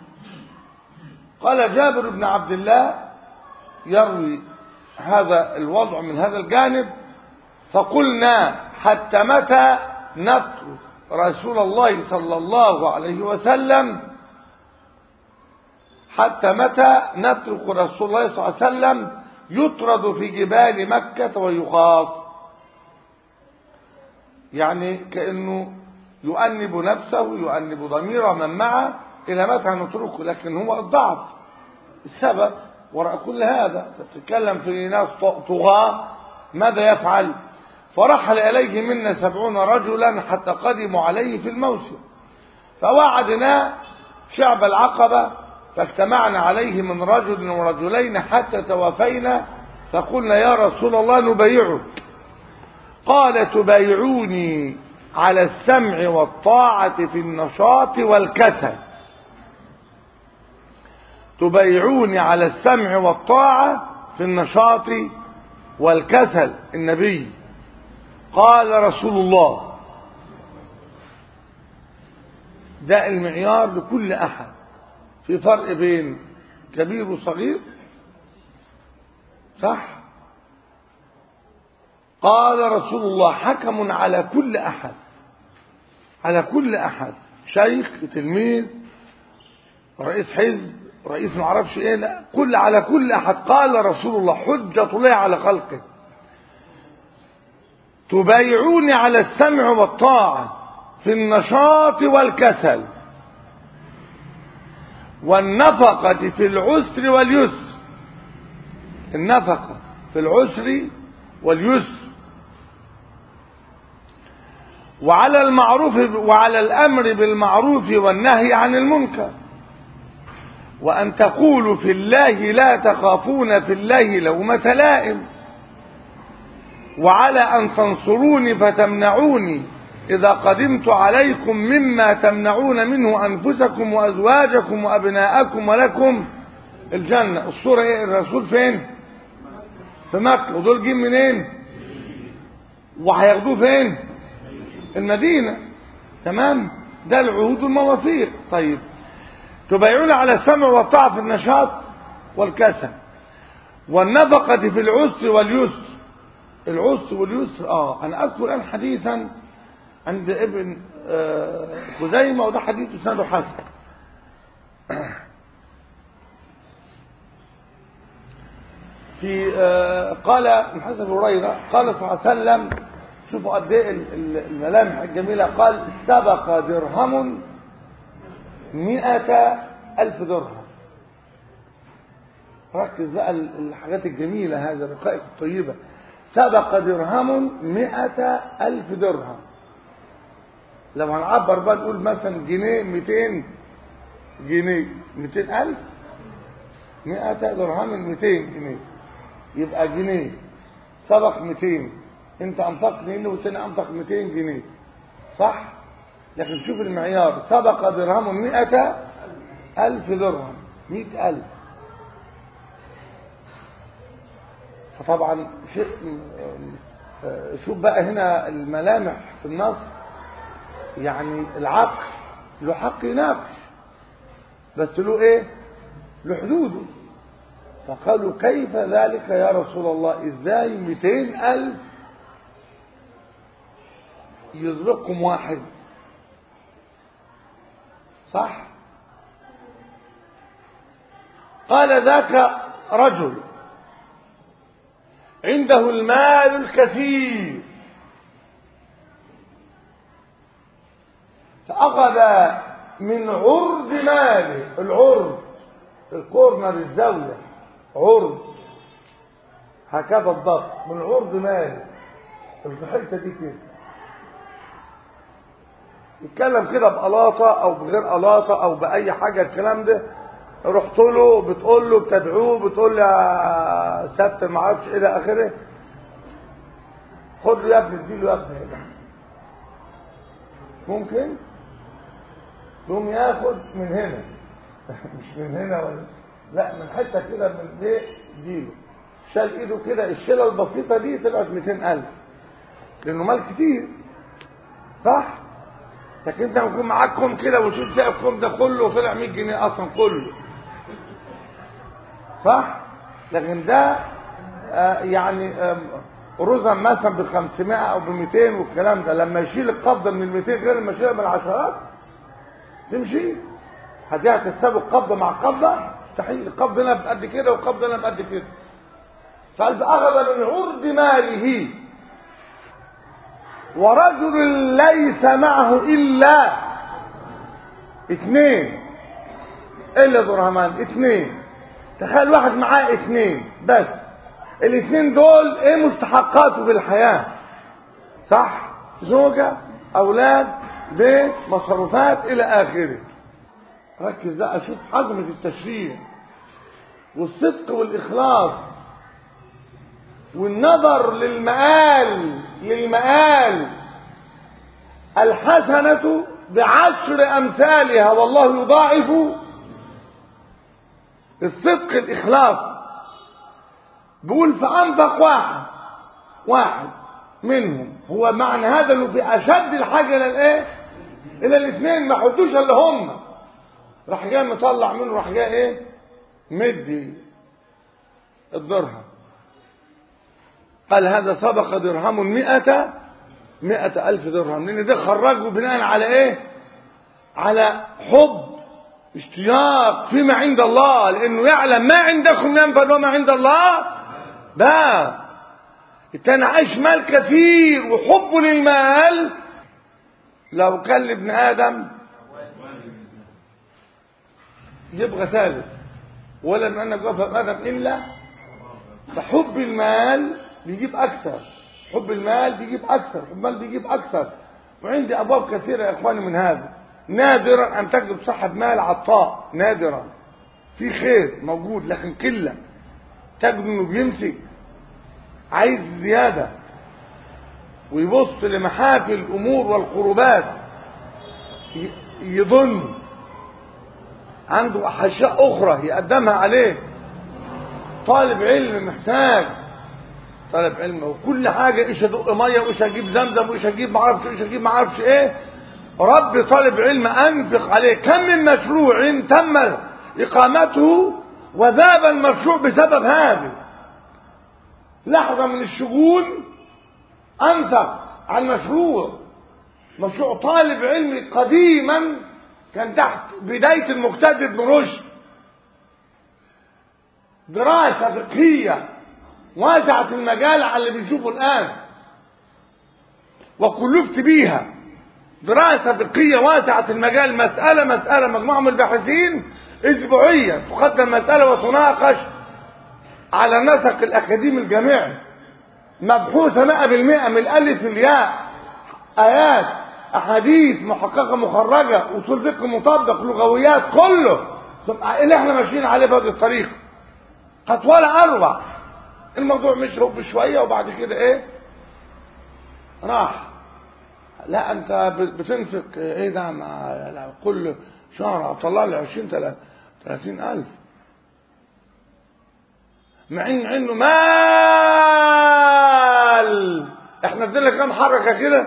قال جابر بن عبد الله يروي هذا الوضع من هذا الجانب فقلنا حتى متى نترك رسول الله صلى الله عليه وسلم حتى متى نترك رسول الله صلى الله عليه وسلم يطرد في جبال مكة ويخاف يعني كأنه يؤنب نفسه يؤنب ضمير من معه إلى متى نتركه لكن هو الضعف السبب وراء كل هذا تتكلم في ناس طغاة ماذا يفعل فرحل إليه منا سبعون رجلا حتى قدموا عليه في الموسم فوعدنا شعب العقبة فاجتمعنا عليه من رجل ورجلين حتى توافينا فقلنا يا رسول الله نبايعك قال تبايعوني على السمع والطاعة في النشاط والكسل تبايعوني على السمع والطاعة في النشاط والكسل النبي قال رسول الله ده المعيار لكل أحد في فرق بين كبير وصغير صح قال رسول الله حكم على كل أحد على كل أحد شيخ تلميذ رئيس حزب رئيس ما اعرفش ايه لا كل على كل احد قال رسول الله حجة الله على خلقه تبايعوني على السمع والطاعة في النشاط والكسل والنفقة في العسر واليسر النفقة في العسر واليسر وعلى المعروف وعلى الأمر بالمعروف والنهي عن المنكر وأن تقولوا في الله لا تخافون في الله لومة لائم وعلى أن تنصروني فتمنعوني إذا قدمت عليكم مما تمنعون منه أنفسكم وأزواجكم وأبناءكم ولكم الجنة الصورة إيه الرسول فين في مكة ودول جيم منين وهياخدوه فين المدينة تمام ده العهود والمواثيق طيب تبايعون على السمع والطاعة في النشاط والكسل والنفقة في العسر واليسر العسر واليسر اه انا اذكر الان حديثا عند ابن خزيمة وده حديث اسناده حسن في قال من حسن هريرة قال صلى الله عليه وسلم شوفوا قد ايه الملامح الجميلة قال سبق درهم مئة ألف درهم ركز بقى الحاجات الجميلة هذه الرقائق الطيبة سبق درهم مئة ألف درهم لو هنعبر بقى نقول مثلا جنيه 200 جنيه ميتين ألف مئة درهم ميتين جنيه يبقى جنيه سبق ميتين انت انفقت منه والتاني انفق ميتين جنيه صح لكن شوف المعيار سبق درهم مئة ألف درهم مئة ألف فطبعا شيء شوف بقى هنا الملامح في النص يعني العقل له حق يناقش بس له ايه له حدوده فقالوا كيف ذلك يا رسول الله ازاي 200 ألف يزرقكم واحد صح قال ذاك رجل عنده المال الكثير فأخذ من عرض ماله العرض الكورنر الزاوية عرض هكذا الضغط من عرض ماله الحته دي كده يتكلم كده بقلاطة او بغير قلاطة او باي حاجة الكلام ده رحت له بتقول له بتدعوه بتقول له يا سبت ما اعرفش الى اخره خد له يا ابني اديله يا ابني هنا ممكن يقوم ياخد من هنا مش من هنا ولا لا من حته كده من دي اديله شال ايده كده الشيله البسيطه دي طلعت 200000 لانه مال كتير صح لكن انت يكون معاك كوم كده وشوف تلاقي الكوم ده كله طلع 100 جنيه اصلا كله صح لكن ده آه يعني آه رزم مثلا ب 500 او ب 200 والكلام ده لما يشيل القبضه من ال 200 غير لما يشيلها من العشرات تمشي هديها تساوي القبضه مع القبضه مستحيل القبض هنا بقد كده والقبض هنا بقد كده فقال اخذ من عرض ماله ورجل ليس معه الا اثنين الا درهمان اثنين تخيل واحد معاه اثنين بس الاثنين دول ايه مستحقاته في الحياة صح زوجة اولاد بيت مصروفات الى اخره ركز بقى شوف عظمة التشريع والصدق والاخلاص والنظر للمآل للمآل الحسنة بعشر أمثالها والله يضاعف الصدق الإخلاص بيقول فأنفق واحد واحد منهم هو معنى هذا انه في أشد الحاجة إلى الإيه؟ إلى الاثنين ما حطوش إلا هم راح جاي مطلع منه راح جاي إيه؟ مدي الدرهم قال هذا سبق درهم مئة مئة ألف درهم لأن ده خرجه بناء على إيه على حب اشتياق فيما عند الله لأنه يعلم ما عندكم ينفد وما عند الله باق التاني عايش مال كثير وحبه للمال لو كان لابن آدم يبقى ثالث ولا من أنك وفى آدم إلا فحب المال بيجيب أكثر حب المال بيجيب أكثر حب المال بيجيب أكثر وعندي أبواب كثيرة يا إخواني من هذا نادرا أن تجد صاحب مال عطاء نادرا في خير موجود لكن قلة تجد إنه بيمسك عايز زيادة ويبص لمحافل الأمور والقربات يظن عنده أشياء أخرى يقدمها عليه طالب علم محتاج طالب علم وكل حاجة ايش ادق ميه وايش اجيب زمزم وايش اجيب ما اعرفش ايش اجيب ما اعرفش ايه رب طالب علم انفق عليه كم من مشروع تم اقامته وذاب المشروع بسبب هذا لحظة من الشغول انفق على المشروع مشروع طالب علم قديما كان تحت بداية المقتدر بن رشد دراسة فقهية واسعة المجال على اللي بنشوفه الآن وكلفت بيها دراسة فقهية واسعة المجال مسألة مسألة مجموعة من الباحثين أسبوعيا تقدم مسألة وتناقش على نسق الأكاديمي الجامعي مبحوثة مئة بالمئة من الألف للياء آيات احاديث محققه مخرجه اصول فقه مطبق لغويات كله اللي احنا ماشيين عليه بهذه الطريقه قد ولا اروع الموضوع مش هو بشويه وبعد كده ايه راح لا انت بتنفق ايه ده مع كل شهر اطلع لي 20 30 الف مع ان عنده مال احنا ادينا كام حركه كده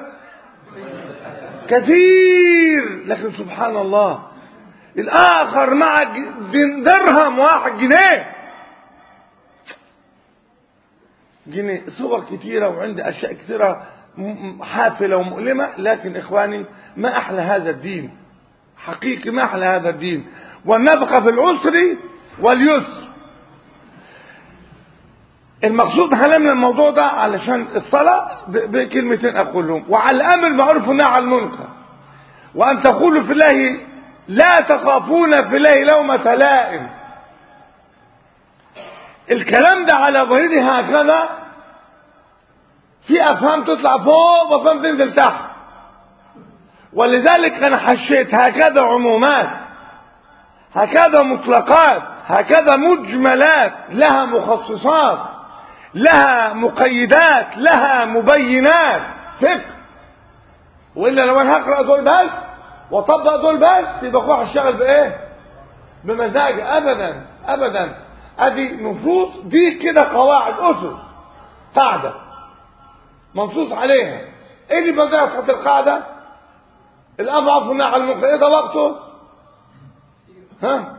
كثير لكن سبحان الله الاخر مع درهم واحد جنيه جنيه صور كثيرة وعندي أشياء كثيرة حافلة ومؤلمة لكن إخواني ما أحلى هذا الدين حقيقي ما أحلى هذا الدين والنفقة في العسر واليسر المقصود هلمنا الموضوع ده علشان الصلاة بكلمتين أقولهم وعلى الأمر معروف والنهي عن المنكر وأن تقولوا في الله لا تخافون في الله لومة لائم الكلام ده على ظاهره هكذا في افهام تطلع فوق وافهام تنزل تحت ولذلك انا حشيت هكذا عمومات هكذا مطلقات هكذا مجملات لها مخصصات لها مقيدات لها مبينات فقه والا لو انا هقرا دول بس واطبق دول بس يبقى اروح اشتغل بايه بمزاجي ابدا ابدا ادي نصوص دي كده قواعد اسس قاعده منصوص عليها ايه اللي بدأت تحت القاعده الاضعف والنهي عن المنكر ايه ده وقته ها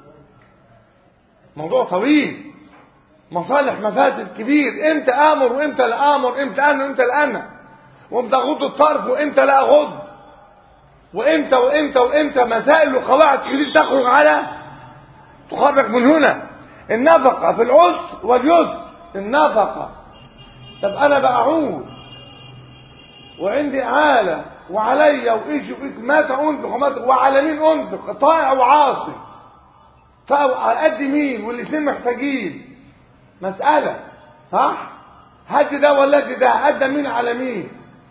موضوع طويل مصالح مفاسد كبير امتى امر وامتى لا امر امتى انا وامتى لا انا وامتى اغض الطرف وامتى لا اغض وامتى وامتى وامتى مسائل وقواعد كتير تخرج على تخرج من هنا النفقة في العسر واليسر النفقة طب انا بعود وعندي آلة وعلي وإيش وإيش متى أنفق ومتى وعلى مين أنفق طائع وعاصي طائع على قد مين والاثنين محتاجين مسألة صح هدي ده ولا ادي ده ادى مين على مين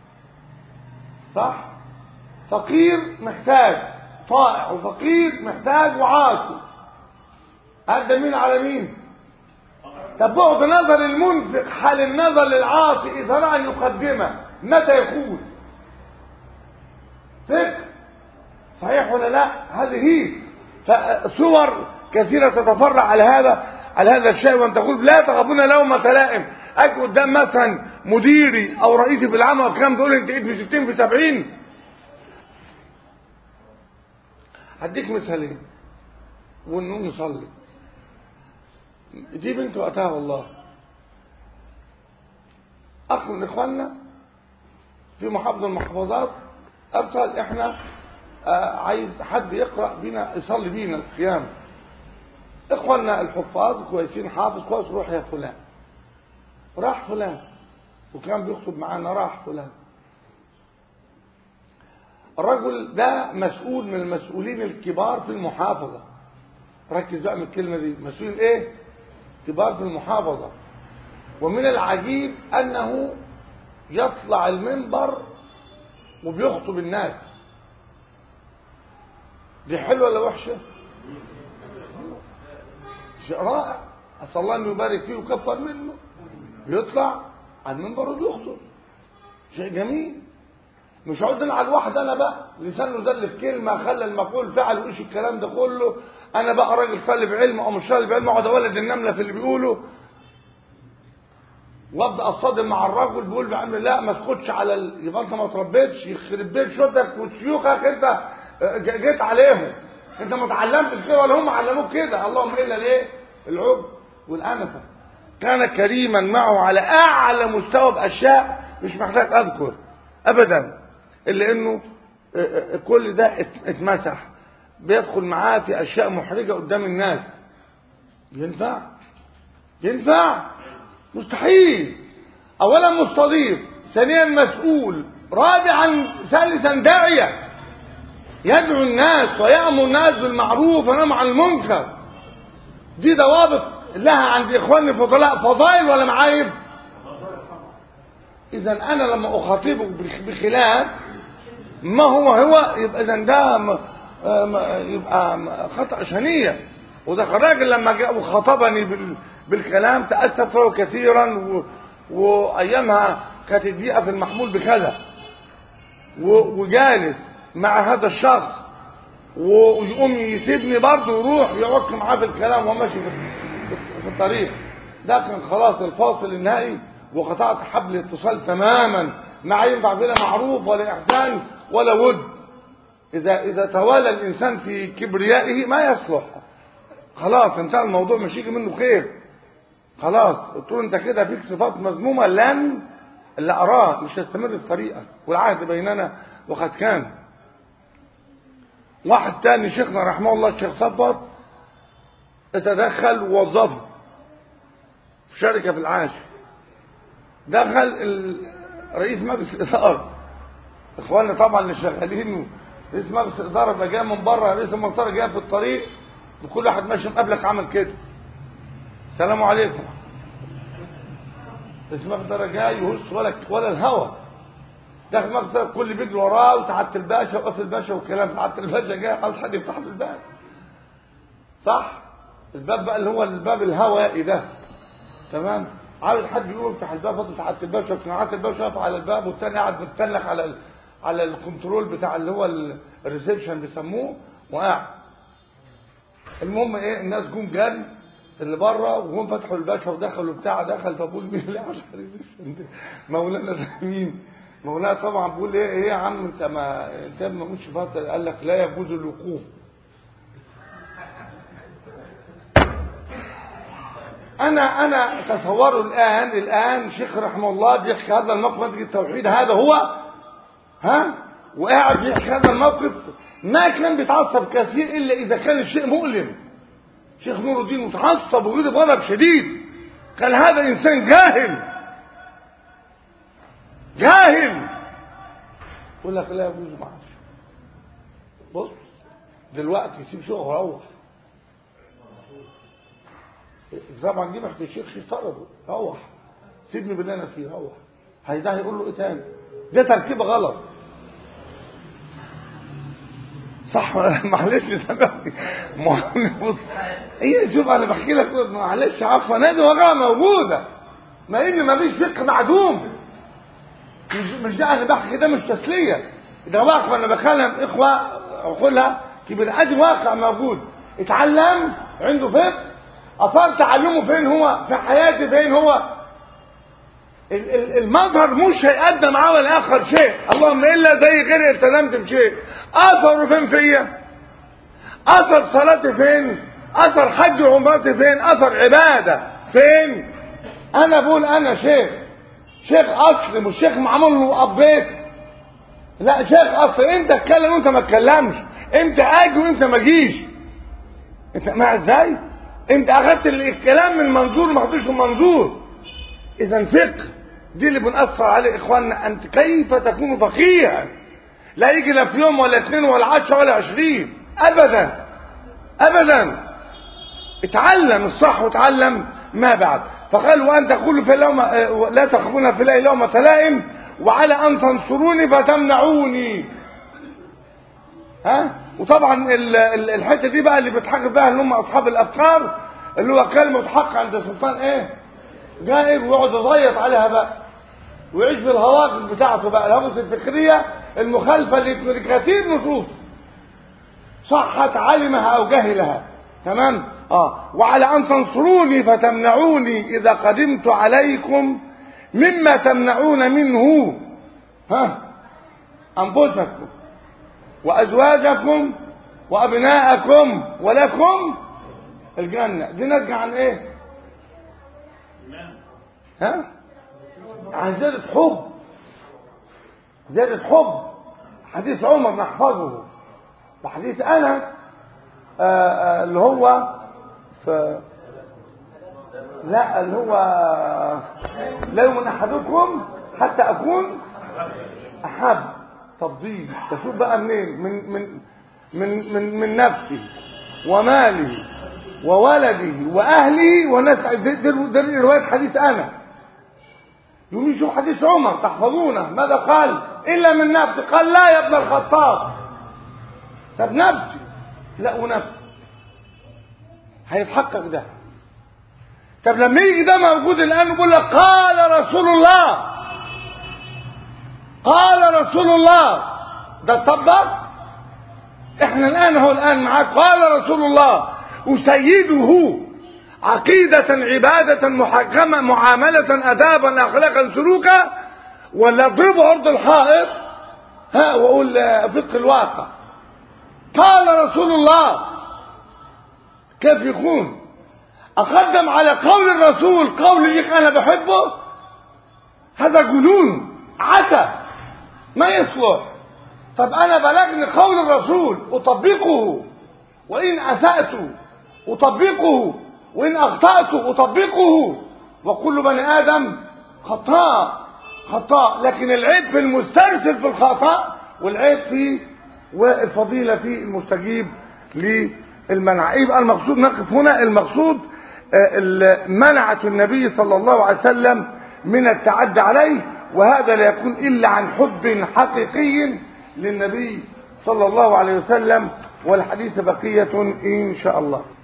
صح فقير محتاج طائع وفقير محتاج وعاصي ادى مين على مين طب بعد نظر المنفق حال النظر للعاصي اذا راى ان يقدمه متى يكون فقه صحيح ولا لا هذه هي فصور كثيرة تتفرع على هذا على هذا الشيء وان تقول لا تخافون لومة لائم اجي قدام مثلا مديري او رئيسي في العمل والكلام تقول انت ايد في 60 في 70 هديك مثالين ونقوم نصلي دي بنت وقتها والله اخ من اخواننا في محافظه من المحافظات ارسل احنا آه عايز حد يقرا بينا يصلي بينا القيام اخواننا الحفاظ كويسين حافظ كويس روح يا فلان راح فلان وكان بيخطب معانا راح فلان الرجل ده مسؤول من المسؤولين الكبار في المحافظة ركز بقى من الكلمة دي مسؤول ايه كبار في المحافظة ومن العجيب انه يطلع المنبر وبيخطب الناس دي حلوة ولا وحشة شيء رائع أسأل الله أن يبارك فيه ويكفر منه بيطلع على المنبر وبيخطب شيء جميل مش عودنا على الواحد انا بقى لسانه زل في كلمه خلى المقول فعل وايش الكلام ده كله انا بقى راجل طالب علم او مش طالب علم اقعد اولد النمله في اللي بيقوله وابدا اصطدم مع الرجل بيقول بعمل لا ما تاخدش على ال... يبقى انت ما تربيتش يخرب بيت شوتك وشيوخك انت جيت عليهم انت ما اتعلمتش كده ولا هم علموك كده اللهم الا الايه العب والانفه كان كريما معه على اعلى مستوى باشياء مش محتاج اذكر ابدا الا انه كل ده اتمسح بيدخل معاه في اشياء محرجه قدام الناس ينفع ينفع مستحيل اولا مستضيف ثانيا مسؤول رابعا ثالثا داعيه يدعو الناس ويأمر الناس بالمعروف وينهى عن المنكر دي ضوابط لها عند اخواني الفضلاء فضائل ولا معايب اذا انا لما اخاطبك بخلاف ما هو هو يبقى اذا ده م- م- يبقى م- خطأ شنيع وده الراجل لما جاء وخاطبني بال بالكلام تأسف له كثيرا و... وأيامها كانت الدقيقة في المحمول بكذا و... وجالس مع هذا الشخص ويقوم يسيبني برضه ويروح يعك معاه في الكلام وهو ماشي في, في الطريق ده كان خلاص الفاصل النهائي وقطعت حبل الاتصال تماما ما ينفع فينا معروف ولا احسان ولا ود اذا اذا توالى الانسان في كبريائه ما يصلح خلاص انتهى الموضوع مش يجي منه خير خلاص قلت له انت كده فيك صفات مذمومه لن اللي اراه مش هستمر في طريقك والعهد بيننا وقد كان واحد تاني شيخنا رحمه الله الشيخ صبت اتدخل ووظفه في شركه في العاشر دخل ال- رئيس مجلس الاداره اخواننا طبعا اللي شغالين رئيس مجلس الاداره بقى جاي من بره رئيس المنصوره جاي في الطريق وكل واحد ماشي مقابلك عمل كده السلام عليكم رئيس مجلس الاداره جاي يهش ولا ولا الهوا داخل مجلس الإدارة الكل بيجري وراه وتحت الباشا وقف الباشا والكلام تحت الباشا جاي عاوز حد يفتح له الباب صح الباب بقى اللي هو الباب الهوائي ده تمام عاوز حد يقول افتح الباب فتح تحت الباشا وقناعات الباشا واقف على الباب والتاني قاعد متسلح على ال... على الكنترول بتاع اللي هو ال- الريسبشن بيسموه وقاعد المهم ايه الناس جم جري اللي بره وهم فتحوا الباشا ودخلوا بتاع دخل فبقول مين اللي عشان الريسبشن ده مولانا ده مين مولانا طبعا بيقول ايه ايه يا عم انت ما انت ما مش فاضي قال لك لا يجوز الوقوف انا انا تصوروا الان الان شيخ رحمه الله بيحكي هذا الموقف مسجد التوحيد هذا هو ها وقاعد يحكي هذا الموقف ما كان بيتعصب كثير الا اذا كان الشيء مؤلم شيخ نور الدين متعصب وغضب غضب شديد قال هذا انسان جاهل جاهل يقول لك لا يجوز معاش بص دلوقتي يسيب شغله ويروح طبعا دي محتاج الشيخ شيخ طلبه روح سيبني باللي انا فيه روح هيدا هيقول له ايه تاني ده تركيبه غلط صح معلش سامحني بص هي شوف انا بحكي لك معلش عفوا نادي وجهها موجوده ما ان ما فيش فقه معدوم مش مش ده انا بحكي ده مش تسليه ده واقع انا بكلم اخوه اقولها كبير ادي واقع موجود اتعلم عنده فقه اثار تعلمه فين هو في حياتي فين هو ال- ال- المظهر مش هيقدم معاه ولا اخر شيء اللهم الا زي غير التزمت بشيء اثره فين فيا اثر صلاتي فين اثر حج وعمرتي فين اثر عباده فين انا بقول انا شيخ شيخ اصلي مش شيخ معمول له ابيت لا شيخ اصلي انت اتكلم وانت ما تتكلمش انت اجي وانت ما جيش انت مع ازاي انت اخدت الكلام من منظور ما خدتوش من منظور اذا فقه دي اللي بنأثر عليه اخواننا انت كيف تكون فقيها لا يجي لا في يوم ولا اثنين ولا عشرة ولا عشرين ابدا ابدا اتعلم الصح وتعلم ما بعد فقال وان تقولوا في اللوم لا تخافون في الله لومة لائم وعلى ان تنصروني فتمنعوني ها وطبعا ال- ال- الحته دي بقى اللي بيتحقق بها اللي هم اصحاب الافكار اللي هو كلمه حق عند سلطان ايه جائر ويقعد يزيط عليها بقى ويعيش بالهواجس بتاعته بقى الهواجس الفكريه المخالفه لكثير نصوص صحت علمها او جهلها تمام اه وعلى ان تنصروني فتمنعوني اذا قدمت عليكم مما تمنعون منه ها انفسكم وازواجكم وابناءكم ولكم الجنه دي نرجع عن ايه ها عن زيادة حب زيادة حب حديث عمر نحفظه وحديث أنس آه، آه، اللي هو في لا اللي هو لا يؤمن أحدكم حتى أكون أحب تفضيل تشوف بقى منين من من من من, من نفسه وماله وولده وأهله وناس دي, دي, دي رواية حديث أنس يقوم يشوف حديث عمر تحفظونه ماذا قال إلا من نفسي قال لا يا ابن الخطاب طب نفسي لا ونفسي هيتحقق ده طب لما يجي ده موجود الآن يقول لك قال رسول الله قال رسول الله ده طبق احنا الآن هو الآن معاك قال رسول الله أسيده عقيدة عبادة محكمة معاملة أدابا أخلاقا سلوكا ولا اضربه عرض الحائط ها وأقول فقه الواقع قال رسول الله كيف يكون أقدم على قول الرسول قول شيخ أنا بحبه هذا جنون عتا ما يصلح طب أنا بلغني قول الرسول أطبقه وإن أسأت أطبقه وإن أخطأت أطبقه وكل بني آدم خطاء خطاء لكن العيب في المسترسل في الخطأ والعيب في والفضيلة في المستجيب للمنع يبقى المقصود نقف هنا المقصود منعة النبي صلى الله عليه وسلم من التعدي عليه وهذا لا يكون إلا عن حب حقيقي للنبي صلى الله عليه وسلم والحديث بقية إن شاء الله